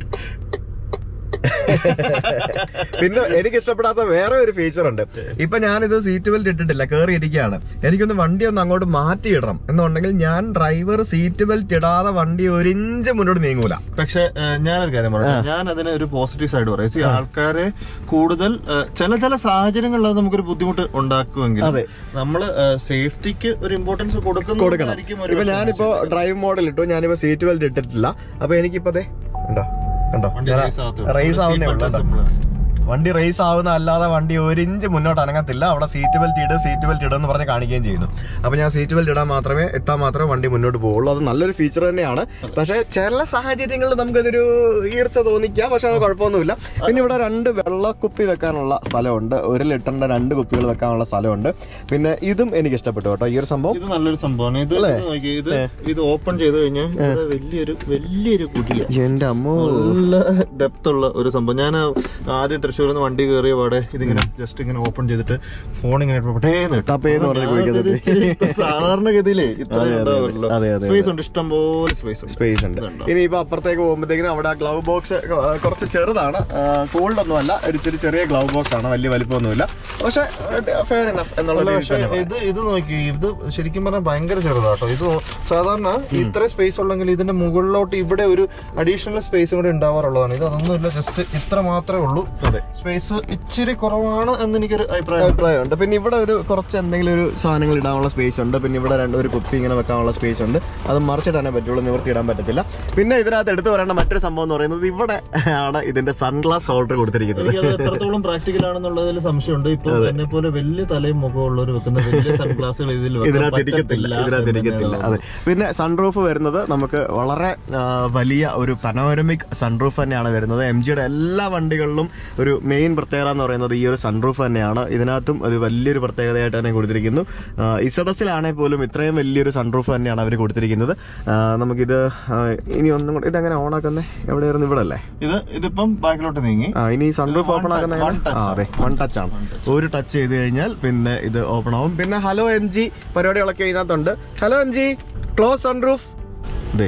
പിന്നെ എനിക്ക് ഇഷ്ടപ്പെടാത്ത വേറെ ഒരു ഫീച്ചർ ഉണ്ട് ഇപ്പൊ ഞാനിത് സീറ്റ് ബെൽറ്റ് ഇട്ടിട്ടില്ല കയറി ഇരിക്കുകയാണ് എനിക്കൊന്ന് വണ്ടി ഒന്ന് അങ്ങോട്ട് മാറ്റിയിടണം എന്നുണ്ടെങ്കിൽ ഞാൻ ഡ്രൈവർ സീറ്റ് ബെൽറ്റ് ഇടാതെ വണ്ടി ഒരു ഇഞ്ച് മുന്നോട്ട് നീങ്ങൂല പക്ഷെ ഏഹ്, ഞാനൊരു കാര്യം പറയാം ഞാൻ അതിന് ഒരു പോസിറ്റീവ് സൈഡ് പറയാം See, ആൾക്കാരെ കൂടുതൽ ഏഹ്, ചില ചില സാഹചര്യങ്ങളിൽ അത് നമുക്കൊരു ബുദ്ധിമുട്ട് ഉണ്ടാക്കുമെങ്കിൽ അതെ. നമ്മള് സേഫ്റ്റിക്ക് ഒരു ഇമ്പോർട്ടൻസ് കൊടുക്കണം കൊടുക്കുന്നതായിരിക്കും ഒരു ഇപ്പൊ പക്ഷേ ഞാനിപ്പോ ഡ്രൈവ് മോഡൽ ഇട്ടു ഞാനിപ്പോ സീറ്റ് ബെൽറ്റ് ഇട്ടിട്ടില്ല അപ്പൊ എനിക്കിപ്പോ ദേ ഉണ്ടോ കണ്ടോ വണ്ടി race ആവത്തേ ഉള്ളൂ. റേസ് ആവുന്നേ Seat ഉള്ളൂ belt കണ്ടോ? simple. വണ്ടി റേസ് ആവുന്ന അല്ലാതെ വണ്ടി ഒരു ഇഞ്ച് മുന്നോട്ട് അനങ്ങത്തില്ല അവിടെ സീറ്റ് ബെൽറ്റ് ഇട് സീറ്റ് ബെൽറ്റ് ഇടുന്ന് പറഞ്ഞ് കാണിക്കുകയും ചെയ്യുന്നു അപ്പൊ ഞാൻ സീറ്റ് ബെൽറ്റ് ഇടാൻ മാത്രമേ ഇട്ടാൽ മാത്രമേ വണ്ടി മുന്നോട്ട് പോവുള്ളൂ അത് നല്ലൊരു ഫീച്ചർ തന്നെയാണ് പക്ഷെ ചില സാഹചര്യങ്ങളിൽ നമുക്കതൊരു ഈർച്ച തോന്നിക്കാം പക്ഷെ അത് കുഴപ്പമൊന്നുമില്ല പിന്നെ ഇവിടെ രണ്ട് വെള്ളക്കുപ്പി വെക്കാനുള്ള സ്ഥലമുണ്ട് ഒരു ലിറ്ററിന്റെ രണ്ട് കുപ്പികൾ വെക്കാനുള്ള സ്ഥലമുണ്ട് പിന്നെ ഇതും എനിക്ക് ഇഷ്ടപ്പെട്ടു കേട്ടോ ഈ ഒരു സംഭവം ഇത് നല്ലൊരു സംഭവമാണ് ഇത് അല്ലേ? ഇത് നോക്കിയേ, ഇത് ഇത് ഓപ്പൺ ചെയ്ത് കഴിഞ്ഞാൽ ഇവിടെ വലിയൊരു വലിയൊരു കുടിയ എന്റെ അമ്മോ നല്ല ഡെപ്ത് ഉള്ള ഒരു സംഭവം ഞാൻ ആദ്യം തൃശ്ശൂരിൽ നിന്ന് വണ്ടി കയറിയ പാടെ ഇതിങ്ങനെ ജസ്റ്റ് ഇങ്ങനെ ഓപ്പൺ ചെയ്തിട്ട് ഫോൺ ഇങ്ങനെ പെട്ടേന്ന് ഇട്ടു. ടപ്പ് ചെയ്ത് പറഞ്ഞ് ഞാൻ കുഴിക്കുന്നത്. ഇത് ഇച്ചിരി സാധാരണഗതിയിലേ അതെ, ഇത്ര അതെ, ഉണ്ടാവുള്ളൂ അതെ, അതെ, സ്പേസ് ഉണ്ട് ഇഷ്ടം പോലെ സ്പേസ് ഉണ്ട് സ്പേസ് ഉണ്ട് ഇതുണ്ടോ? ഇനിയിപ്പോ അപ്പുറത്തേക്ക് പോകുമ്പോഴത്തേക്കിനും അവിടെ ഗ്ലൗ ബോക്സ് കുറച്ച് ചെറുതാണ് ഫോൾഡ് ഒന്നും അല്ല ഒരു ചെറിയ ചെറിയ ഗ്ലൗ ബോക്സ് ആണ് വലിയ വലിപ്പമൊന്നുമില്ല പക്ഷെ ഫെയർ എനഫ് എന്നുള്ള അല്ല, രീതിയിൽ പക്ഷേ തന്നെ പറയാം. ഇത് ഇത് നോക്കി ഇത് ശരിക്കും പറഞ്ഞാൽ ഭയങ്കര ചെറുതാട്ടോ ഇത് സാധാരണ ഇത്ര സ്പേസ് ഉള്ളെങ്കിൽ ഇതിന്റെ മുകളിലോട്ട് ഇവിടെ ഒരു അഡീഷണൽ സ്പേസ് കൂടെ ഉണ്ടാവാറുള്ളതാണ് ഇത് അതൊന്നുമില്ല ജസ്റ്റ് ഇത്ര മാത്രമേ ഉള്ളൂ അതെ സ്പേസ് ഇച്ചിരി കുറവാണ് എന്ന് എനിക്കൊരു അഭിപ്രായം അഭിപ്രായമുണ്ട് പിന്നെ ഇവിടെ ഒരു കുറച്ച് എന്തെങ്കിലും ഒരു സാധനങ്ങൾ ഇടാനുള്ള സ്പേസ് ഉണ്ട് പിന്നെ ഇവിടെ രണ്ട് ഒരു കുപ്പി ഇങ്ങനെ വെക്കാനുള്ള സ്പേസ് ഉണ്ട് അത് മറിച്ചിടാനേ പറ്റുള്ളൂ നിവർത്തി ഇടാൻ പറ്റത്തില്ല പിന്നെ ഇതിനകത്ത് എടുത്തു പറയേണ്ട മറ്റൊരു സംഭവം എന്ന് പറയുന്നത് ഇവിടെ ആണ് ഇതിന്റെ സൺഗ്ലാസ് ഹോൾഡർ കൊടുത്തിരിക്കുന്നത് എനിക്കത് എത്രത്തോളം പ്രാക്ടിക്കൽ ആണെന്നുള്ളതിൽ സംശയമുണ്ട് ഇപ്പൊ എന്നെ പോലെ വലിയ തലയും മുഖമുള്ളവർ വെക്കുന്ന വലിയ സൺഗ്ലാസുകൾ ഇതിൽ വെക്കാൻ ഇതിനകത്ത് ഇരിക്കത്തില്ല പറ്റത്തില്ല ഇതിനകത്ത് എന്ന് ഇരിക്കത്തില്ല തന്നെയാണ് അതെ പിന്നെ സൺറൂഫ് വരുന്നത് നമുക്ക് വളരെ ആ, വലിയ ഒരു പനോരമിക് സൺറൂഫ് തന്നെയാണ് വരുന്നത് എം ജിയുടെ എല്ലാ വണ്ടികളിലും ഒരു മെയിൻ പ്രത്യേകത എന്ന് പറയുന്നത് ഈ ഒരു സൺറൂഫ് തന്നെയാണ് ഇതിനകത്തും ഒരു വലിയൊരു പ്രത്യേകതയായിട്ട് തന്നെ കൊടുത്തിരിക്കുന്നു ഇസഡസിലാണെങ്കിൽ പോലും ഇത്രയും വലിയൊരു സൺറൂഫ് തന്നെയാണ് അവർ കൊടുത്തിരിക്കുന്നത് ആ, നമുക്കിത് ആ, ഇനി ഒന്നും കൂടെ ഇതെങ്ങനെ ഓൺ ആക്കുന്നേ എവിടെയായിരുന്നു ഇവിടെ അല്ലേ ഇത് ഇതിപ്പം ബാക്കിലോട്ട് നീങ്ങി ആ ഇനി സൺറൂഫ് one ഓപ്പൺ touch, ആക്കുന്ന one touch ആ അതെ വൺ ടച്ച് ആണ് ഒരു ടച്ച് ചെയ്ത് കഴിഞ്ഞാൽ പിന്നെ ഇത് ഓപ്പൺ ആവും പിന്നെ ഹലോ എം ജി പരിപാടികളൊക്കെ ഇതിനകത്തുണ്ട് hello M G close sunroof ദേ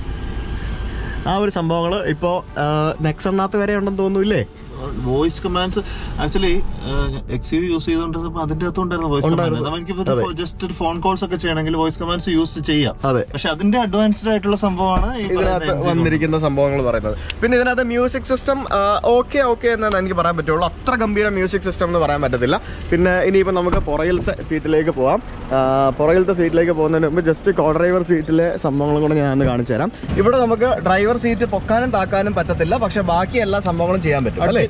ആ ഒരു സംഭവങ്ങൾ ഇപ്പോൾ നെക്സണിനകത്ത് വരെ ഉണ്ടെന്ന് തോന്നുന്നില്ലേ voice commands actually X U use ചെയ്തുകൊണ്ടിരുന്നപ്പോ അതിന്റെ അകത്തുണ്ടായിരുന്നു വോയിസ് ഉണ്ടായിരുന്നു. കമാൻഡ് ജസ്റ്റ് ഒരു ഫോൺ കോൾസ് ഒക്കെ ചെയ്യണമെങ്കിൽ വോയിസ് കമാൻഡ്സ് യൂസ് ചെയ്യാം അതെ പക്ഷെ അതിന്റെ അഡ്വാൻസ്ഡ് ആയിട്ടുള്ള സംഭവമാണ് ഈ ഇതിനകത്ത് പറയുന്ന engine. വന്നിരിക്കുന്ന സംഭവങ്ങൾ പറയുന്നത് പിന്നെ ഇതിനകത്ത് മ്യൂസിക് സിസ്റ്റം ഓക്കെ ഓക്കെ എന്നാണ് എനിക്ക് പറയാൻ പറ്റുള്ളൂ അത്ര ഗംഭീര മ്യൂസിക് സിസ്റ്റം എന്ന് പറയാൻ പറ്റത്തില്ല പിന്നെ ഇനിയിപ്പോൾ നമുക്ക് പുറകിലത്തെ സീറ്റിലേക്ക് പോവാം ആ, പുറകിലത്തെ സീറ്റിലേക്ക് പോകുന്നതിന് മുമ്പ് ജസ്റ്റ് കോ ഡ്രൈവർ സീറ്റിലെ സംഭവങ്ങളും കൂടെ ഞാൻ ഒന്ന് കാണിച്ചു തരാം ഇവിടെ നമുക്ക് ഡ്രൈവർ സീറ്റ് പൊക്കാനും താക്കാനും പറ്റത്തില്ല പക്ഷെ ബാക്കി എല്ലാ സംഭവങ്ങളും ചെയ്യാൻ പറ്റും അല്ലേ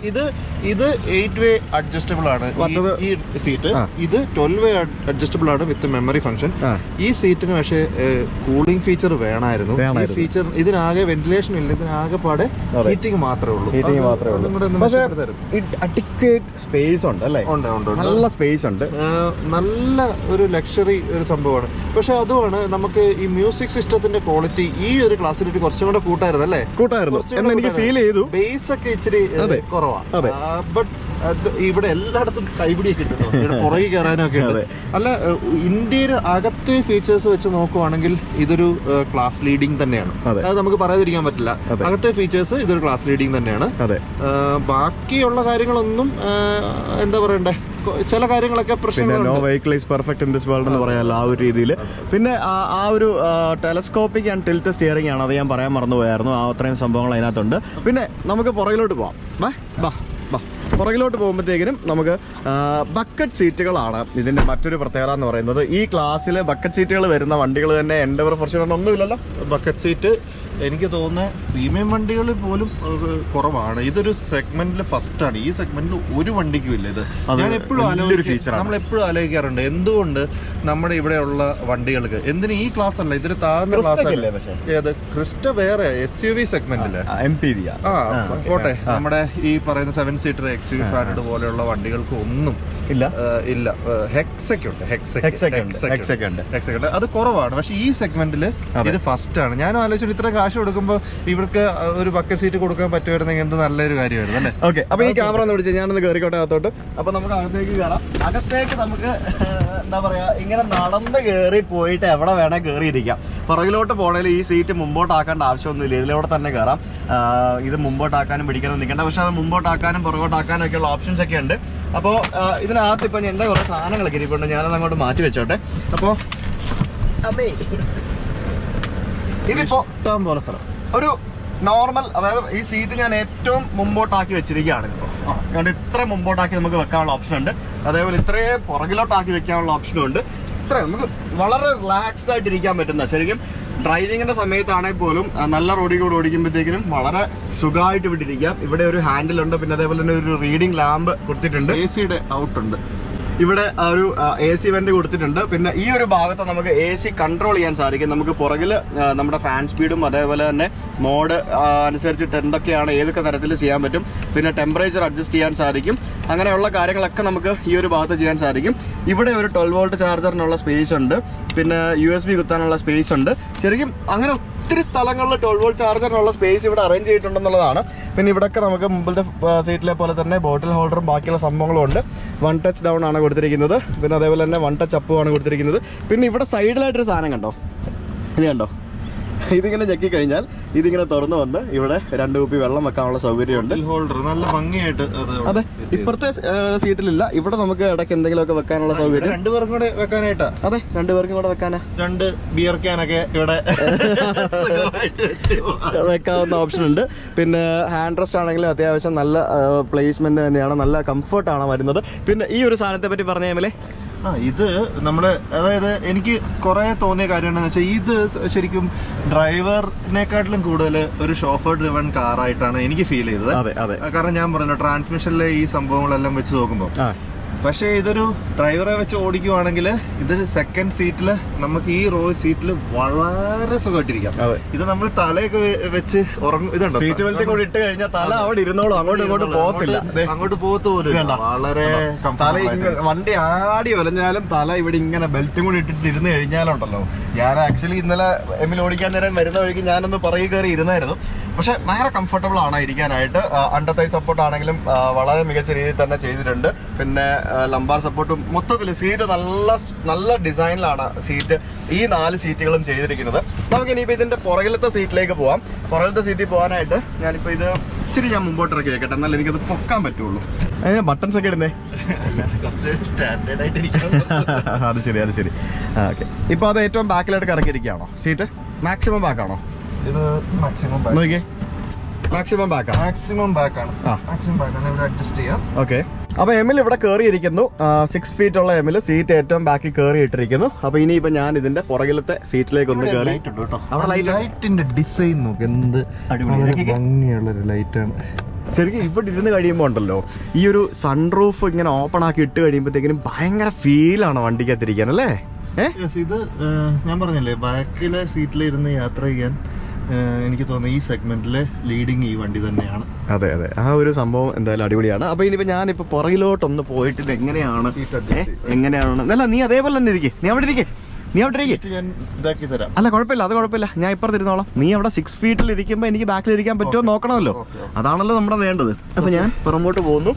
ഇത് ഇത് എയ്റ്റ് വേ അഡ്ജസ്റ്റബിൾ ആണ് ഈ- മറ്റത് ഈ സീറ്റ് ആ. ഇത് ട്വൽവ് വേ അഡ്ജസ്റ്റബിൾ ആണ് വിത്ത് മെമ്മറി ഫംഗ്ഷൻ ആ ഈ സീറ്റിന് പക്ഷേ കൂളിംഗ് ഫീച്ചർ വേണമായിരുന്നു ഈ വേണമായിരുന്നു. ഫീച്ചർ ഇതിനാകെ വെന്റിലേഷൻ ഇല്ല ഇതിനാകെ പാടെ അതെ. ഹീറ്റിംഗ് മാത്രമേ ഉള്ളൂ Heating അത് മാത്രമേ ഉള്ളൂ. അതും കൂടെ ഒന്ന് പക്ഷേ മെച്ചപ്പെടുത്തരുത്. അഡിക്വേറ്റ് സ്പേസ് ഉണ്ട് അല്ലേ ഉണ്ട് ഉണ്ട് ഉണ്ട് നല്ല സ്പേസ് ഉണ്ട് ആ, നല്ല ഒരു ലക്ഷറി ഒരു സംഭവമാണ് പക്ഷെ അതുമാണ് നമുക്ക് ഈ മ്യൂസിക് സിസ്റ്റത്തിന്റെ ക്വാളിറ്റി ഈ ഒരു ക്ലാസ്സിലിട്ട് കുറച്ചും കൂടെ കൂട്ടായിരുന്നു അല്ലേ കൂട്ടായിരുന്നു കുറച്ചും എന്ന് കൂടെ എനിക്ക് കൂട്ടായിരുന്നു. ഫീൽ ചെയ്തു ബേസ് ഒക്കെ ഇച്ചിരി അതെ. അതെ. കുറവാണ് ബട്ട് ഇവിടെ എല്ലായിടത്തും കൈപിടിയൊക്കെ കിട്ടുന്നു ഇവിടെ പുറകെ കയറാനും ഒക്കെ ഉണ്ട് അതെ. അല്ല ഇന്ത്യയിൽ അകത്തെ ഫീച്ചേഴ്സ് വെച്ച് നോക്കുവാണെങ്കിൽ ഇതൊരു ക്ലാസ് ലീഡിംഗ് തന്നെയാണ് അതെ. അത് നമുക്ക് പറയാതിരിക്കാൻ പറ്റില്ല അതെ. അകത്തെ ഫീച്ചേഴ്സ് ഇതൊരു ക്ലാസ് ലീഡിംഗ് തന്നെയാണ് അതെ ആ, ബാക്കിയുള്ള കാര്യങ്ങളൊന്നും ആ, എന്താ പറയണ്ടേ കൊ- ചില കാര്യങ്ങളൊക്കെ പിന്നെ നോ പ്രശ്നങ്ങളുണ്ട് vehicle is perfect in this world എന്ന് പറയാമല്ലോ ആ ഒരു രീതിയിൽ പിന്നെ ആ- ആ ഒരു ടെലസ്കോപ്പിക് ആൻഡ് ടിൽറ്റ് സ്റ്റിയറിംഗ് ആണ് അത് ഞാൻ പറയാൻ മറന്നുപോയായിരുന്നു ആ അത്രയും സംഭവങ്ങൾ അതിനകത്തുണ്ട് പിന്നെ നമുക്ക് പുറകിലോട്ട് പോവാം ബാ ബാ ബാ പുറകിലോട്ട് പോകുമ്പോഴത്തേക്കിനും നമുക്ക് ബക്കറ്റ് സീറ്റുകളാണ് ഇതിന്റെ മറ്റൊരു പ്രത്യേകത എന്ന് പറയുന്നത് ഈ ക്ലാസ്സിൽ ബക്കറ്റ് സീറ്റുകൾ വരുന്ന വണ്ടികൾ തന്നെ എൻഡവർ ഫോർച്യൂണർ ഒന്നുമില്ലല്ലോ ബക്കറ്റ് സീറ്റ് എനിക്ക് തോന്നുന്നത് പ്രീമിയം വണ്ടികളിൽ പോലും അത് കുറവാണ് ഇതൊരു സെഗ്മെന്റിൽ ഫസ്റ്റ് ആണ് ഈ സെഗ്മെന്റിൽ ഒരു വണ്ടിക്കും ഇല്ല ഇത് അത് ഞാൻ എപ്പോഴും വലിയൊരു feature ആണ്. നമ്മൾ എപ്പോഴും ആലോചിക്കാറുണ്ട് എന്തുകൊണ്ട് നമ്മുടെ ഇവിടെയുള്ള വണ്ടികൾക്ക് എന്തിന് ഈ ക്ലാസ് അല്ല ഇതിന് താഴ്ന്ന ക്ലാസ് ക്രിസ്റ്റ ഇല്ലേ പക്ഷേ? ഏത് ക്രിസ്റ്റ വേറെ എസ് യു വി സെഗ്മെന്റില് എം പി വി ആ പോട്ടെ നമ്മുടെ ഈ പറയുന്ന സെവൻ സീറ്റർ എക്സ് യു ഫാറ്റഡ് പോലെയുള്ള വണ്ടികൾക്ക് ഒന്നും ഇല്ല ആ, ഇല്ല ഹെക്സൊക്കെ ഉണ്ട് ഹെക്സൊക്കെ ഹെക്സൊക്കെ ഉണ്ട് ഹെക്സൊക്കെ ഉണ്ട് ഹെക്സൊക്കെ ഉണ്ട് അത് കുറവാണ് പക്ഷെ ഈ സെഗ്മെന്റിൽ അതെ. ഇത് ഫസ്റ്റ് ആണ് ഞാൻ ആലോചിച്ചു ഇത്ര കാശ് കൊടുക്കുമ്പോൾ ഇവർക്ക് ഒരു ബക്കറ്റ് സീറ്റ് കൊടുക്കാൻ പറ്റുമായിരുന്നെങ്കിൽ എന്ത് നല്ലൊരു കാര്യമായിരുന്നു അല്ലേ ഓക്കെ അപ്പൊ ഈ ക്യാമറ ഒന്ന് പിടിച്ച് ഞാനൊന്ന് കയറിക്കോട്ടെ അകത്തോട്ട് അപ്പൊ നമുക്ക് അകത്തേക്ക് കയറാം അകത്തേക്ക് നമുക്ക് എന്താ പറയാ ഇങ്ങനെ നടന്ന് കയറി പോയിട്ട് എവിടെ വേണേ കയറി ഇരിക്കാം പുറകിലോട്ട് പോണേൽ ഈ സീറ്റ് മുമ്പോട്ടാക്കേണ്ട ആവശ്യമൊന്നുമില്ല ഇതിലൂടെ തന്നെ കയറാം ആ, ഇത് മുമ്പോട്ടാക്കാനും പിടിക്കാനും നിൽക്കേണ്ട പക്ഷെ അത് മുമ്പോട്ടാക്കാനും പുറകോട്ടാക്കാനും ഒക്കെയുള്ള ഓപ്ഷൻസ് ഒക്കെ ഉണ്ട് അപ്പോൾ ഇതിനകത്ത് ഇപ്പൊ എന്റെ കുറെ സാധനങ്ങളൊക്കെ ഇരിപ്പുണ്ട് ഞാനത് അങ്ങോട്ട് മാറ്റി വെച്ചോട്ടെ അപ്പോൾ ഇതിപ്പോ ഇഷ്ടം പോലെ സ്ഥലം ഒരു നോർമൽ അതായത് ഈ സീറ്റ് ഞാൻ ഏറ്റവും മുമ്പോട്ടാക്കി വെച്ചിരിക്കുകയാണ് ഇപ്പോൾ അതുകൊണ്ട് ഇത്ര മുമ്പോട്ടാക്കി നമുക്ക് വെക്കാനുള്ള ഓപ്ഷൻ ഉണ്ട് അതേപോലെ ഇത്രയും പുറകിലോട്ടാക്കി വെക്കാനുള്ള ഓപ്ഷനും ഉണ്ട് ഇത്ര നമുക്ക് വളരെ റിലാക്സ്ഡ് ആയിട്ട് ഇരിക്കാൻ പറ്റുന്ന ശരിക്കും ഡ്രൈവിങ്ങിന്റെ സമയത്താണെങ്കിൽ പോലും ആ, നല്ല റോഡിൽ കൂടെ ഓടിക്കുമ്പോഴത്തേക്കിനും വളരെ സുഖമായിട്ട് വിട്ടിരിക്കാം ഇവിടെ ഒരു ഹാൻഡിൽ ഉണ്ട് പിന്നെ അതേപോലെ തന്നെ ഒരു റീഡിംഗ് ലാമ്പ് കൊടുത്തിട്ടുണ്ട് എ സിയുടെ ഔട്ട് ഉണ്ട് ഇവിടെ ആ ഒരു എ സി വെന്റ് കൊടുത്തിട്ടുണ്ട് പിന്നെ ഈ ഒരു ഭാഗത്ത് നമുക്ക് എ സി കൺട്രോൾ ചെയ്യാൻ സാധിക്കും നമുക്ക് പുറകിൽ നമ്മുടെ ഫാൻ സ്പീഡും അതേപോലെ തന്നെ മോഡ് അനുസരിച്ചിട്ട് എന്തൊക്കെയാണ് ഏതൊക്കെ തരത്തിൽ ചെയ്യാൻ പറ്റും പിന്നെ ടെമ്പറേച്ചർ അഡ്ജസ്റ്റ് ചെയ്യാൻ സാധിക്കും അങ്ങനെയുള്ള കാര്യങ്ങളൊക്കെ നമുക്ക് ഈ ഒരു ഭാഗത്ത് ചെയ്യാൻ സാധിക്കും ഇവിടെ ഒരു ട്വൽവ് വോൾട്ട് ചാർജറിനുള്ള സ്പേസ് ഉണ്ട് പിന്നെ യു എസ് ബി കുത്താനുള്ള സ്പേസ് ഉണ്ട് ശരിക്കും അങ്ങനെ ഒത്തിരി സ്ഥലങ്ങളിൽ ട്വൽവ് വോൾട്ട് ചാർജറിനുള്ള സ്പേസ് ഇവിടെ അറേഞ്ച് ചെയ്തിട്ടുണ്ടെന്നുള്ളതാണ് പിന്നെ ഇവിടെയൊക്കെ നമുക്ക് മുമ്പിലത്തെ സീറ്റിലെ പോലെ തന്നെ ബോട്ടിൽ ഹോൾഡറും ബാക്കിയുള്ള സംഭവങ്ങളും ഉണ്ട് വൺ ടച്ച് ഡൗൺ ആണ് കൊടുത്തിരിക്കുന്നത് പിന്നെ അതേപോലെ തന്നെ വൺ ടച്ച് അപ്പും ആണ് കൊടുത്തിരിക്കുന്നത് പിന്നെ ഇവിടെ സൈഡിലായിട്ടൊരു സാധനം കണ്ടോ ഇത് കണ്ടോ ഇതിങ്ങനെ ഞെക്കി കഴിഞ്ഞാൽ ഇതിങ്ങനെ തുറന്നു വന്ന് ഇവിടെ രണ്ട് കുപ്പി വെള്ളം വെക്കാനുള്ള സൗകര്യമുണ്ട് ഹോൾഡർ നല്ല ഭംഗിയായിട്ട് അത് അവിടെ അതെ fit ഇപ്പുറത്തെ സീറ്റിലില്ല ഇവിടെ നമുക്ക് ഇടയ്ക്ക് എന്തെങ്കിലുമൊക്കെ വെക്കാനുള്ള ചെയ്തു. സൗകര്യം രണ്ടുപേർക്കും കൂടെ വെക്കാനായിട്ടാ അതെ രണ്ടുപേർക്കും കൂടെ വെക്കാനാ രണ്ട് ബിയർ ക്യാനൊക്കെ ഇവിടെ സുഖമായിട്ട് വെച്ച് പോവാം. വെക്കാവുന്ന ഓപ്ഷൻ ഉണ്ട് പിന്നെ ഹാൻഡ് റെസ്റ്റ് ആണെങ്കിലും അത്യാവശ്യം നല്ല പ്ലേസ്മെന്റ് തന്നെയാണ് നല്ല കംഫർട്ടാണ് വരുന്നത് പിന്നെ ഈ ഒരു സാധനത്തെ പറ്റി പറഞ്ഞ മേലെ ആ ഇത് നമ്മുടെ അതായത് എനിക്ക് കുറെ തോന്നിയ കാര്യം എന്താണെന്ന് വെച്ചാൽ ഇത് ശരിക്കും ഡ്രൈവറിനെക്കാട്ടിലും കൂടുതൽ ഒരു ഷോഫർ ഡ്രിവൺ കാറായിട്ടാണ് എനിക്ക് ഫീൽ ചെയ്തത് അതെ അതെ കാരണം ഞാൻ പറഞ്ഞു ട്രാൻസ്മിഷനിലെ ഈ സംഭവങ്ങളെല്ലാം വെച്ച് നോക്കുമ്പോൾ ആ പക്ഷേ ഇതൊരു ഡ്രൈവറെ വെച്ച് ഓടിക്കുവാണെങ്കിൽ ഇത് സെക്കൻഡ് സീറ്റിൽ നമുക്ക് ഈ റോ സീറ്റിൽ വളരെ സുഖമായിട്ടിരിക്കാം അതെ ഇത് നമ്മൾ തലയൊക്കെ വെ- വെച്ച് ഉറങ്ങും ഇതുണ്ടോ സീറ്റ് ബെൽറ്റ് കൂടി ഇട്ട് കഴിഞ്ഞാൽ തല അവിടെ ഇരുന്നോളും അങ്ങോട്ടും ഇങ്ങോട്ടും പോകത്തില്ല ദേ, അങ്ങോട്ട് പോകത്ത് പോലും ഇല്ല. ഇതുണ്ടോ? വളരെ തല comfortable ആയിട്ട്. ഇങ്ങനെ വണ്ടി ആടി ഒലഞ്ഞാലും തല ഇവിടെ ഇങ്ങനെ ബെൽറ്റും കൂടി ഇട്ടിട്ട് ഇരുന്ന് കഴിഞ്ഞാലുണ്ടല്ലോ ഞാൻ ആക്ച്വലി ഇന്നലെ എമ്മിൽ ഓടിക്കാൻ നേരം വരുന്ന വഴിക്ക് ഞാനൊന്ന് പറയി കയറി ഇരുന്നായിരുന്നു പക്ഷെ ഭയങ്കര കംഫർട്ടബിൾ ആണ് ഇരിക്കാനായിട്ട് അണ്ടർ തൈ സപ്പോർട്ട് ആണെങ്കിലും ആ, വളരെ മികച്ച രീതിയിൽ തന്നെ ചെയ്തിട്ടുണ്ട് പിന്നെ ലംബാർ സപ്പോർട്ടും മൊത്തത്തിൽ സീറ്റ് നല്ല സ്- നല്ല ഡിസൈനിലാണ് സീറ്റ് ഈ നാല് സീറ്റുകളും ചെയ്തിരിക്കുന്നത് നമുക്ക് ഇനിയിപ്പോൾ ഇതിന്റെ പുറകിലത്തെ സീറ്റിലേക്ക് പോവാം പുറകിലത്തെ സീറ്റിൽ പോകാനായിട്ട് ഞാനിപ്പോൾ ഇത് ഇച്ചിരി ഞാൻ മുമ്പോട്ട് ഇറക്കി വെക്കട്ടെ എന്നാൽ എനിക്കത് പൊക്കാൻ പറ്റുള്ളൂ അതിന് ബട്ടൺസ് ഒക്കെ ഇടുന്നേ കുറച്ച് സ്റ്റാൻഡേർഡ് ആയിട്ട് ഇരിക്കണം അത് ശരി അത് ശരി ഓക്കെ ഇപ്പൊ അത് ഏറ്റവും ബാക്കിലായിട്ട് ഇറക്കിയിരിക്കുകയാണോ സീറ്റ് മാക്സിമം ബാക്കാണോ ഇത് മാക്സിമം ബാക്ക് നോക്കിയേ മാക്സിമം ബാക്കാണ് മാക്സിമം ബാക്ക് ആണ് ആ. മാക്സിമം ബാക്ക് ആണ് ഇവിടെ അഡ്ജസ്റ്റ് ചെയ്യാം ഓക്കെ അപ്പൊ എമ്മിൽ ഇവിടെ കയറിയിരിക്കുന്നു സിക്സ് ഫീറ്റ് ഉള്ള എമ്മിൽ സീറ്റ് ഏറ്റവും ബാക്കിൽ കയറി ഇട്ടിരിക്കുന്നു അപ്പൊ ഇനിയിപ്പോ ഞാൻ ഇതിന്റെ പുറകിലത്തെ സീറ്റിലേക്ക് ഒന്ന് കയറി ലൈറ്റ് ഉണ്ട് കേട്ടോ അവിടെ light ഉണ്ട്. ലൈറ്റിന്റെ ഡിസൈൻ നോക്ക് എന്ത് അടിപൊളി. വളരെ ഇതൊക്കെ- ഭംഗിയുള്ള ഒരു ലൈറ്റ് ആണ് ശരിക്കും ഇവിടെ ഇരുന്ന് കഴിയുമ്പോൾ ഉണ്ടല്ലോ ഈ ഒരു സൺറൂഫ് ഇങ്ങനെ ഓപ്പൺ ആക്കി ഇട്ട് കഴിയുമ്പോഴത്തേക്കിനും ഭയങ്കര ഫീലാണ് വണ്ടിക്കകത്തിരിക്കാൻ അല്ലേ ഏ Yes, ഇത് ഏഹ്, ഞാൻ പറഞ്ഞില്ലേ ബാക്കിലെ സീറ്റിൽ ഇരുന്ന് യാത്ര ചെയ്യാൻ ഏഹ്, എനിക്ക് തോന്നുന്നു ഈ സെഗ്മെന്റിലെ ലീഡിങ് ഈ വണ്ടി തന്നെയാണ് അതെ അതെ ആ ഒരു സംഭവം എന്തായാലും അടിപൊളിയാണ് അപ്പൊ ഇനിയിപ്പോ ഞാനിപ്പോ പുറകിലോട്ടൊന്ന് പോയിട്ട് ഇത് എങ്ങനെയാണ് Seat adjust ഏ? എങ്ങനെയാണ് അല്ല നീ അതേപോലെ തന്നെ ഇരിക്കേ നീ അവിടെ ഇരിക്കേ നീ അവിടെ ഇരിക്കേ സീറ്റ് ഞാൻ ഇതാക്കി തരാം അല്ല കുഴപ്പമില്ല അത് കുഴപ്പമില്ല ഞാൻ ഇപ്പുറത്ത് ഇരുന്നോളാം നീ അവിടെ സിക്സ് ഫീറ്റിൽ ഇരിക്കുമ്പോൾ എനിക്ക് ബാക്കിൽ ഇരിക്കാൻ പറ്റുമോ നോക്കണമല്ലോ ഓക്കെ, ഓക്കെ. അതാണല്ലോ നമ്മുടെ വേണ്ടത് അപ്പൊ ഞാൻ പുറമോട്ട് പോകുന്നു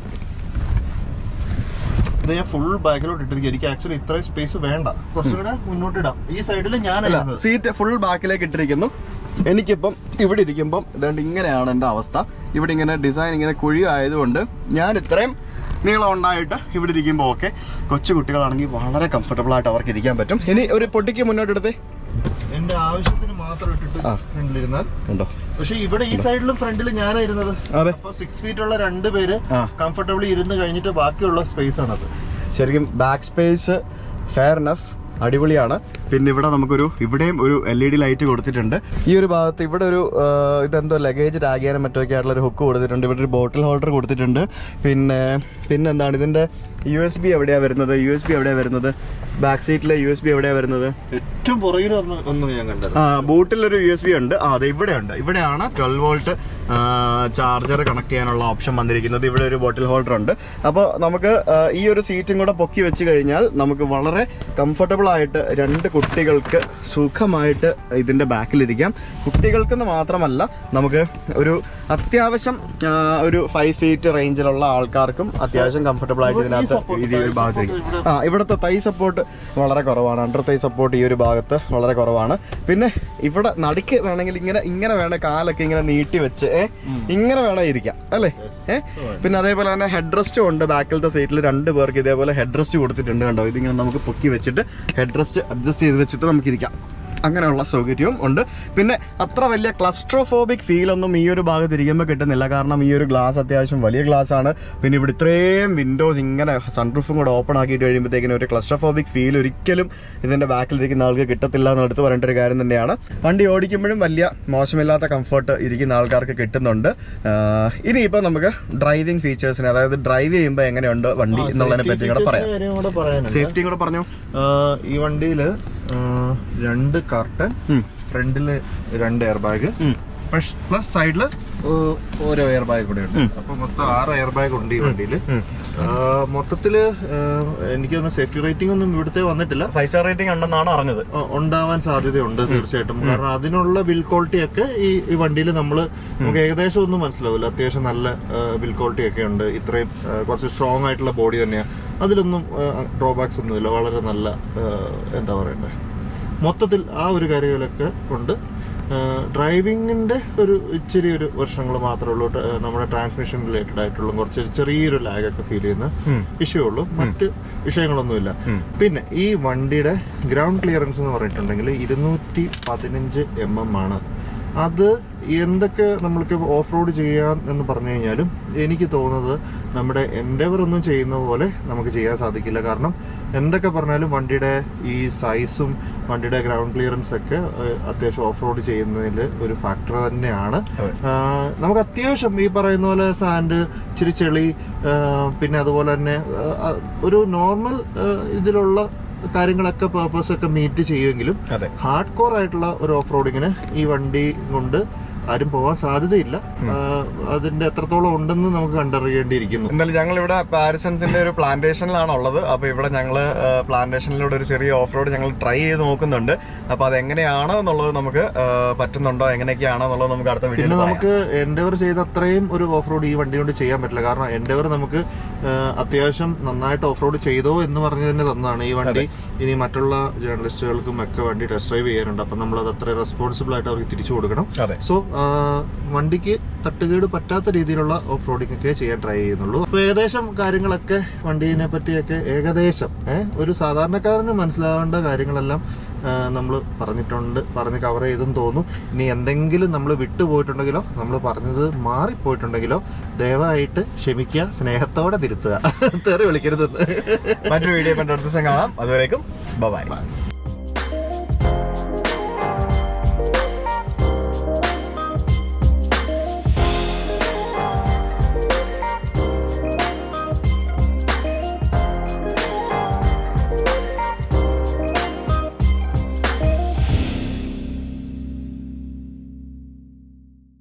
ഇത് ഞാൻ ഫുൾ ബാക്കിലോട്ട് ഇട്ടിരിക്കും എനിക്ക് ആക്ച്വലി ഇത്രയും സ്പേസ് വേണ്ട കുറച്ചും കൂടെ മുന്നോട്ട് ഇടാം ഈ സൈഡിൽ അല്ല ഞാനായിരുന്നു സീറ്റ് ഫുൾ ബാക്കിലേക്ക് ഇട്ടിരിക്കുന്നു എനിക്കിപ്പം ഇവിടെ ഇരിക്കുമ്പം ഇതാണ്ട് ഇങ്ങനെയാണ് എൻ്റെ അവസ്ഥ ഇവിടെ ഇങ്ങനെ ഡിസൈൻ ഇങ്ങനെ കുഴി ആയതുകൊണ്ട് ഞാൻ ഇത്രയും നീളം ഉണ്ടായിട്ട് ഇവിടെ ഇരിക്കുമ്പോൾ ഓക്കെ കൊച്ചു കുട്ടികളാണെങ്കിൽ വളരെ കംഫർട്ടബിൾ ആയിട്ട് അവർക്ക് ഇരിക്കാൻ പറ്റും ഇനി ഒരു പൊട്ടിക്ക് മുന്നോട്ട് എടുത്തേ എന്റെ ആവശ്യത്തിന് മാത്രം ഇട്ടിട്ട് ആ. ഫ്രണ്ടിലിരുന്നാൽ ഉണ്ടോ പക്ഷെ ഇവിടെ ഈ സൈഡിലും ഫ്രണ്ടിലും ഞാനായിരുന്നത് അതെ അപ്പൊ സിക്സ് ഫീറ്റ് ഉള്ള രണ്ട് പേര് ആ. കംഫർട്ടബിളി ഇരുന്ന് കഴിഞ്ഞിട്ട് ബാക്കിയുള്ള സ്പേസ് ആണത് ശരിക്കും ബാക്ക് സ്പേസ് ഫെയർ എനഫ് അടിപൊളിയാണ് പിന്നെ ഇവിടെ നമുക്കൊരു ഇവിടെയും ഒരു എൽ ഇ ഡി ലൈറ്റ് കൊടുത്തിട്ടുണ്ട് ഈ ഒരു ഭാഗത്ത് ഇവിടെ ഒരു ആ, ഇതെന്തോ ലഗേജ് ടാഗ് ചെയ്യാനും മറ്റൊക്കെ ആയിട്ടുള്ള ഒരു ഹുക്ക് കൊടുത്തിട്ടുണ്ട് ഇവിടെ ഒരു ബോട്ടിൽ ഹോൾഡർ കൊടുത്തിട്ടുണ്ട് പിന്നെ പിന്നെ എന്താണ് ഇതിന്റെ യു എസ് ബി എവിടെയാണ് വരുന്നത് യു എസ് ബി എവിടെയാണ് വരുന്നത് ബാക്ക് സീറ്റിലെ യു എസ് ബി എവിടെയാണ് വരുന്നത് ഏറ്റവും പുറകിൽ ഒന്ന് ഒന്ന് ഞാൻ കണ്ടത് ആ ബൂട്ടിലൊരു യു എസ് ബി ഉണ്ട് ആ അതെ ഇവിടെ ഉണ്ട് ഇവിടെയാണ് ട്വൽവ് വോൾട്ട് ചാർജർ കണക്ട് ചെയ്യാനുള്ള ഓപ്ഷൻ വന്നിരിക്കുന്നത് ഇവിടെ ഒരു ബോട്ടിൽ ഹോൾഡർ ഉണ്ട് അപ്പോൾ നമുക്ക് ആ, ഈ ഒരു സീറ്റും കൂടെ പൊക്കി വെച്ച് കഴിഞ്ഞാൽ നമുക്ക് വളരെ കംഫർട്ടബിൾ ആയിട്ട് രണ്ട് കുട്ടികൾക്ക് സുഖമായിട്ട് ഇതിന്റെ ബാക്കിലിരിക്കാം കുട്ടികൾക്കെന്ന് മാത്രമല്ല നമുക്ക് ഒരു അത്യാവശ്യം ആ, ഒരു ഫൈവ് ഫീറ്റ് റേഞ്ചിലുള്ള ആൾക്കാർക്കും അത്യാവശ്യം കംഫർട്ടബിൾ ആയിട്ട് ഈ ഇതിനകത്ത് support, ഈ ഒരു thigh ഭാഗത്തേക്ക് support ഇവിടെ- ആ ഇവിടുത്തെ തൈ സപ്പോർട്ട് വളരെ കുറവാണ് അണ്ടർ തൈ സപ്പോർട്ട് ഈ ഒരു ഭാഗത്ത് വളരെ കുറവാണ് പിന്നെ ഇവിടെ നടുക്ക് വേണമെങ്കിൽ ഇങ്ങനെ ഇങ്ങനെ വേണേ കാലൊക്കെ ഇങ്ങനെ നീട്ടി വെച്ച് ഏ ഇങ്ങനെ വേണേ ഇരിക്കാം അല്ലേ ഏ പിന്നെ അതേപോലെ തന്നെ ഹെഡ് റെസ്റ്റും ഉണ്ട് ബാക്കിലത്തെ സീറ്റിൽ രണ്ട് പേർക്ക് ഇതേപോലെ ഹെഡ് റെസ്റ്റ് കൊടുത്തിട്ടുണ്ട് കണ്ടോ ഇതിങ്ങനെ നമുക്ക് പൊക്കി വെച്ചിട്ട് ഹെഡ് റെസ്റ്റ് അഡ്ജസ്റ്റ് ചെയ്ത് വെച്ചിട്ട് നമുക്ക് ഇരിക്കാം അങ്ങനെയുള്ള സൗകര്യവും ഉണ്ട് പിന്നെ അത്ര വലിയ ക്ലസ്ട്രോഫോബിക് ഫീൽ ഒന്നും ഈ ഒരു ഭാഗത്ത് ഇരിക്കുമ്പോൾ കിട്ടുന്നില്ല കാരണം ഈ ഒരു ഗ്ലാസ് അത്യാവശ്യം വലിയ ഗ്ലാസ് ആണ് പിന്നെ ഇവിടെ ഇത്രയും വിൻഡോസ് ഇങ്ങനെ സൺറൂഫും കൂടെ ഓപ്പൺ ആക്കിയിട്ട് കഴിയുമ്പോഴത്തേക്കിനും ഒരു ക്ലസ്ട്രോഫോബിക് ഫീൽ ഒരിക്കലും ഇതിന്റെ ബാക്കിലിരിക്കുന്ന ആൾക്ക് കിട്ടത്തില്ല എന്ന് എടുത്ത് പറയേണ്ട ഒരു കാര്യം തന്നെയാണ് വണ്ടി ഓടിക്കുമ്പോഴും വലിയ മോശമില്ലാത്ത കംഫർട്ട് ഇരിക്കുന്ന ആൾക്കാർക്ക് കിട്ടുന്നുണ്ട് ആഹ് ഇനിയിപ്പോൾ നമുക്ക് ഡ്രൈവിംഗ് ഫീച്ചേഴ്സിന് അതായത് ഡ്രൈവ് ചെയ്യുമ്പോൾ എങ്ങനെയുണ്ട് വണ്ടി എന്നുള്ളതിനെ പറ്റി കൂടെ പറയാം കാര്യം കൂടെ പറയാനുണ്ട് സേഫ്റ്റിയും കൂടെ പറഞ്ഞു ആ, ഈ വണ്ടിയില് ആ, രണ്ട് കർട്ടൻ ഉം. ഫ്രണ്ടില് രണ്ട് എയർ ബാഗ് ഉം. പ്ലസ് സൈഡില് ഓരോ എയർ ബാഗ് കൂടെ ഉണ്ട് ഉം. അപ്പൊ മൊത്തം ആറ് എയർ ബാഗ് ഉണ്ട് ഈ വണ്ടിയില് ഉം. ആ, മൊത്തത്തില് ആ, എനിക്കൊന്ന് സേഫ്റ്റി റേറ്റിംഗ് ഒന്നും ഇവിടുത്തെ വന്നിട്ടില്ല ഫൈവ് സ്റ്റാർ റേറ്റിംഗ് ഉണ്ടെന്നാണ് അറിഞ്ഞത് ആ, ഉണ്ടാവാൻ സാധ്യതയുണ്ട് തീർച്ചയായിട്ടും കാരണം അതിനുള്ള ബിൽ ക്വാളിറ്റി ഒക്കെ ഈ ഈ വണ്ടിയിൽ നമ്മൾ നമുക്ക് ഏകദേശം ഒന്നും മനസ്സിലാവില്ല അത്യാവശ്യം നല്ല ബിൽ ക്വാളിറ്റി ഒക്കെ ഉണ്ട് ഇത്രയും ആ, കുറച്ച് സ്ട്രോങ് ആയിട്ടുള്ള ബോഡി തന്നെയാണ് അതിലൊന്നും ഡ്രോബാക്സ് ഒന്നുമില്ല വളരെ നല്ല ആ, എന്താ പറയണ്ടേ മൊത്തത്തിൽ ആ ഒരു കാര്യങ്ങളൊക്കെ ഉണ്ട് ഡ്രൈവിങ്ങിന്റെ ഒരു ഇച്ചിരി ഒരു വർഷങ്ങൾ മാത്രമേ ഉള്ളൂ ట- നമ്മുടെ ട്രാൻസ്മിഷൻ റിലേറ്റഡ് ആയിട്ടുള്ള കുറച്ച് ചെറിയൊരു ലാഗ് ഒക്കെ ഫീൽ ചെയ്യുന്ന ഉം. ഇഷ്യൂ ഉള്ളൂ മറ്റ് വിഷയങ്ങളൊന്നുമില്ല ഉം. പിന്നെ ഈ വണ്ടിയുടെ ഗ്രൗണ്ട് ക്ലിയറൻസ് എന്ന് പറഞ്ഞിട്ടുണ്ടെങ്കിൽ ഇരുന്നൂറ്റി പതിനഞ്ച് എം എം ആണ് അത് എന്തൊക്കെ നമ്മൾക്ക് ഓഫ് റോഡ് ചെയ്യാം എന്ന് പറഞ്ഞു കഴിഞ്ഞാലും എനിക്ക് തോന്നുന്നത് നമ്മുടെ എൻഡവർ ഒന്നും ചെയ്യുന്ന പോലെ നമുക്ക് ചെയ്യാൻ സാധിക്കില്ല കാരണം എന്തൊക്കെ പറഞ്ഞാലും വണ്ടിയുടെ ഈ സൈസും വണ്ടിയുടെ ഗ്രൗണ്ട് ക്ലിയറൻസ് ഒക്കെ ഏഹ്, അത്യാവശ്യം ഓഫ് റോഡ് ചെയ്യുന്നതിൽ ഒരു ഫാക്ടർ തന്നെയാണ് അതെ. ആഹ് നമുക്ക് അത്യാവശ്യം ഈ പറയുന്ന പോലെ സാൻഡ് ഇച്ചിരി ചെളി ആഹ് പിന്നെ അതുപോലെ തന്നെ ആഹ് ഒരു നോർമൽ ഇതിലുള്ള കാര്യങ്ങളൊക്കെ പേർപ്പസ് ഒക്കെ മീറ്റ് ചെയ്യുമെങ്കിലും അതെ ഹാർഡ് കോർ ആയിട്ടുള്ള ഒരു ഓഫ് റോഡിങ്ങിന് ഈ വണ്ടി കൊണ്ട് ആരും പോകാൻ സാധ്യതയില്ല ആഹ് അതിന്റെ എത്രത്തോളം ഉണ്ടെന്ന് നമുക്ക് കണ്ടറിയേണ്ടിയിരിക്കുന്നു എന്തായാലും ഞങ്ങൾ ഇവിടെ പാരിസൺസിന്റെ ഒരു പ്ലാന്റേഷനിലാണ് ഉള്ളത് അപ്പൊ ഇവിടെ ഞങ്ങൾ പ്ലാന്റേഷനിലൂടെ ഒരു ചെറിയ ഓഫ് റോഡ് ഞങ്ങൾ ട്രൈ ചെയ്ത് നോക്കുന്നുണ്ട് അപ്പൊ അത് എങ്ങനെയാണ് എന്നുള്ളത് നമുക്ക് ആ, പറ്റുന്നുണ്ടോ എങ്ങനെയൊക്കെയാണോ എന്നുള്ളത് നമുക്ക് അടുത്ത പിന്നെ വീഡിയോയിൽ നമുക്ക് എൻഡവർ ചെയ്ത അത്രയും ഒരു ഓഫ് റോഡ് ഈ വണ്ടി കൊണ്ട് ചെയ്യാൻ പറ്റില്ല കാരണം എൻഡവർ നമുക്ക് ആഹ് അത്യാവശ്യം നന്നായിട്ട് ഓഫ് റോഡ് ചെയ്തോ എന്ന് പറഞ്ഞു തന്നെ തന്നതാണ് ഈ വണ്ടി ഇനി മറ്റുള്ള ജേർണലിസ്റ്റുകൾക്കും ഒക്കെ വണ്ടി ടെസ്റ്റ് ഡ്രൈവ് ചെയ്യാനുണ്ട് അപ്പം നമ്മൾ അത് അത്ര റെസ്പോൺസിബിൾ ആയിട്ട് അവർക്ക് തിരിച്ചു കൊടുക്കണം അതെ സോ വണ്ടിക്ക് തട്ടുകേട് പറ്റാത്ത രീതിയിലുള്ള ഓഫ് റോഡിംഗ് ഒക്കെ ചെയ്യാൻ ട്രൈ ചെയ്യുന്നുള്ളൂ അപ്പൊ ഏകദേശം കാര്യങ്ങളൊക്കെ വണ്ടീനെ പറ്റിയൊക്കെ ഏകദേശം ഏഹ് ഒരു സാധാരണക്കാരന് മനസ്സിലാവേണ്ട കാര്യങ്ങളെല്ലാം നമ്മൾ പറഞ്ഞിട്ടുണ്ട് പറഞ്ഞ് കവർ ചെയ്തെന്ന് തോന്നുന്നു ഇനി എന്തെങ്കിലും നമ്മൾ വിട്ടുപോയിട്ടുണ്ടെങ്കിലോ നമ്മൾ പറഞ്ഞത് മാറിപ്പോയിട്ടുണ്ടെങ്കിലോ ദയവായിട്ട് ക്ഷമിക്കുക സ്നേഹത്തോടെ തിരുത്തുക തെറി വിളിക്കരുതെന്ന് മറ്റൊരു വീഡിയോ കണ്ട അടുത്ത ദിവസം കാണാം അതുവരേക്കും ബൈ Bye.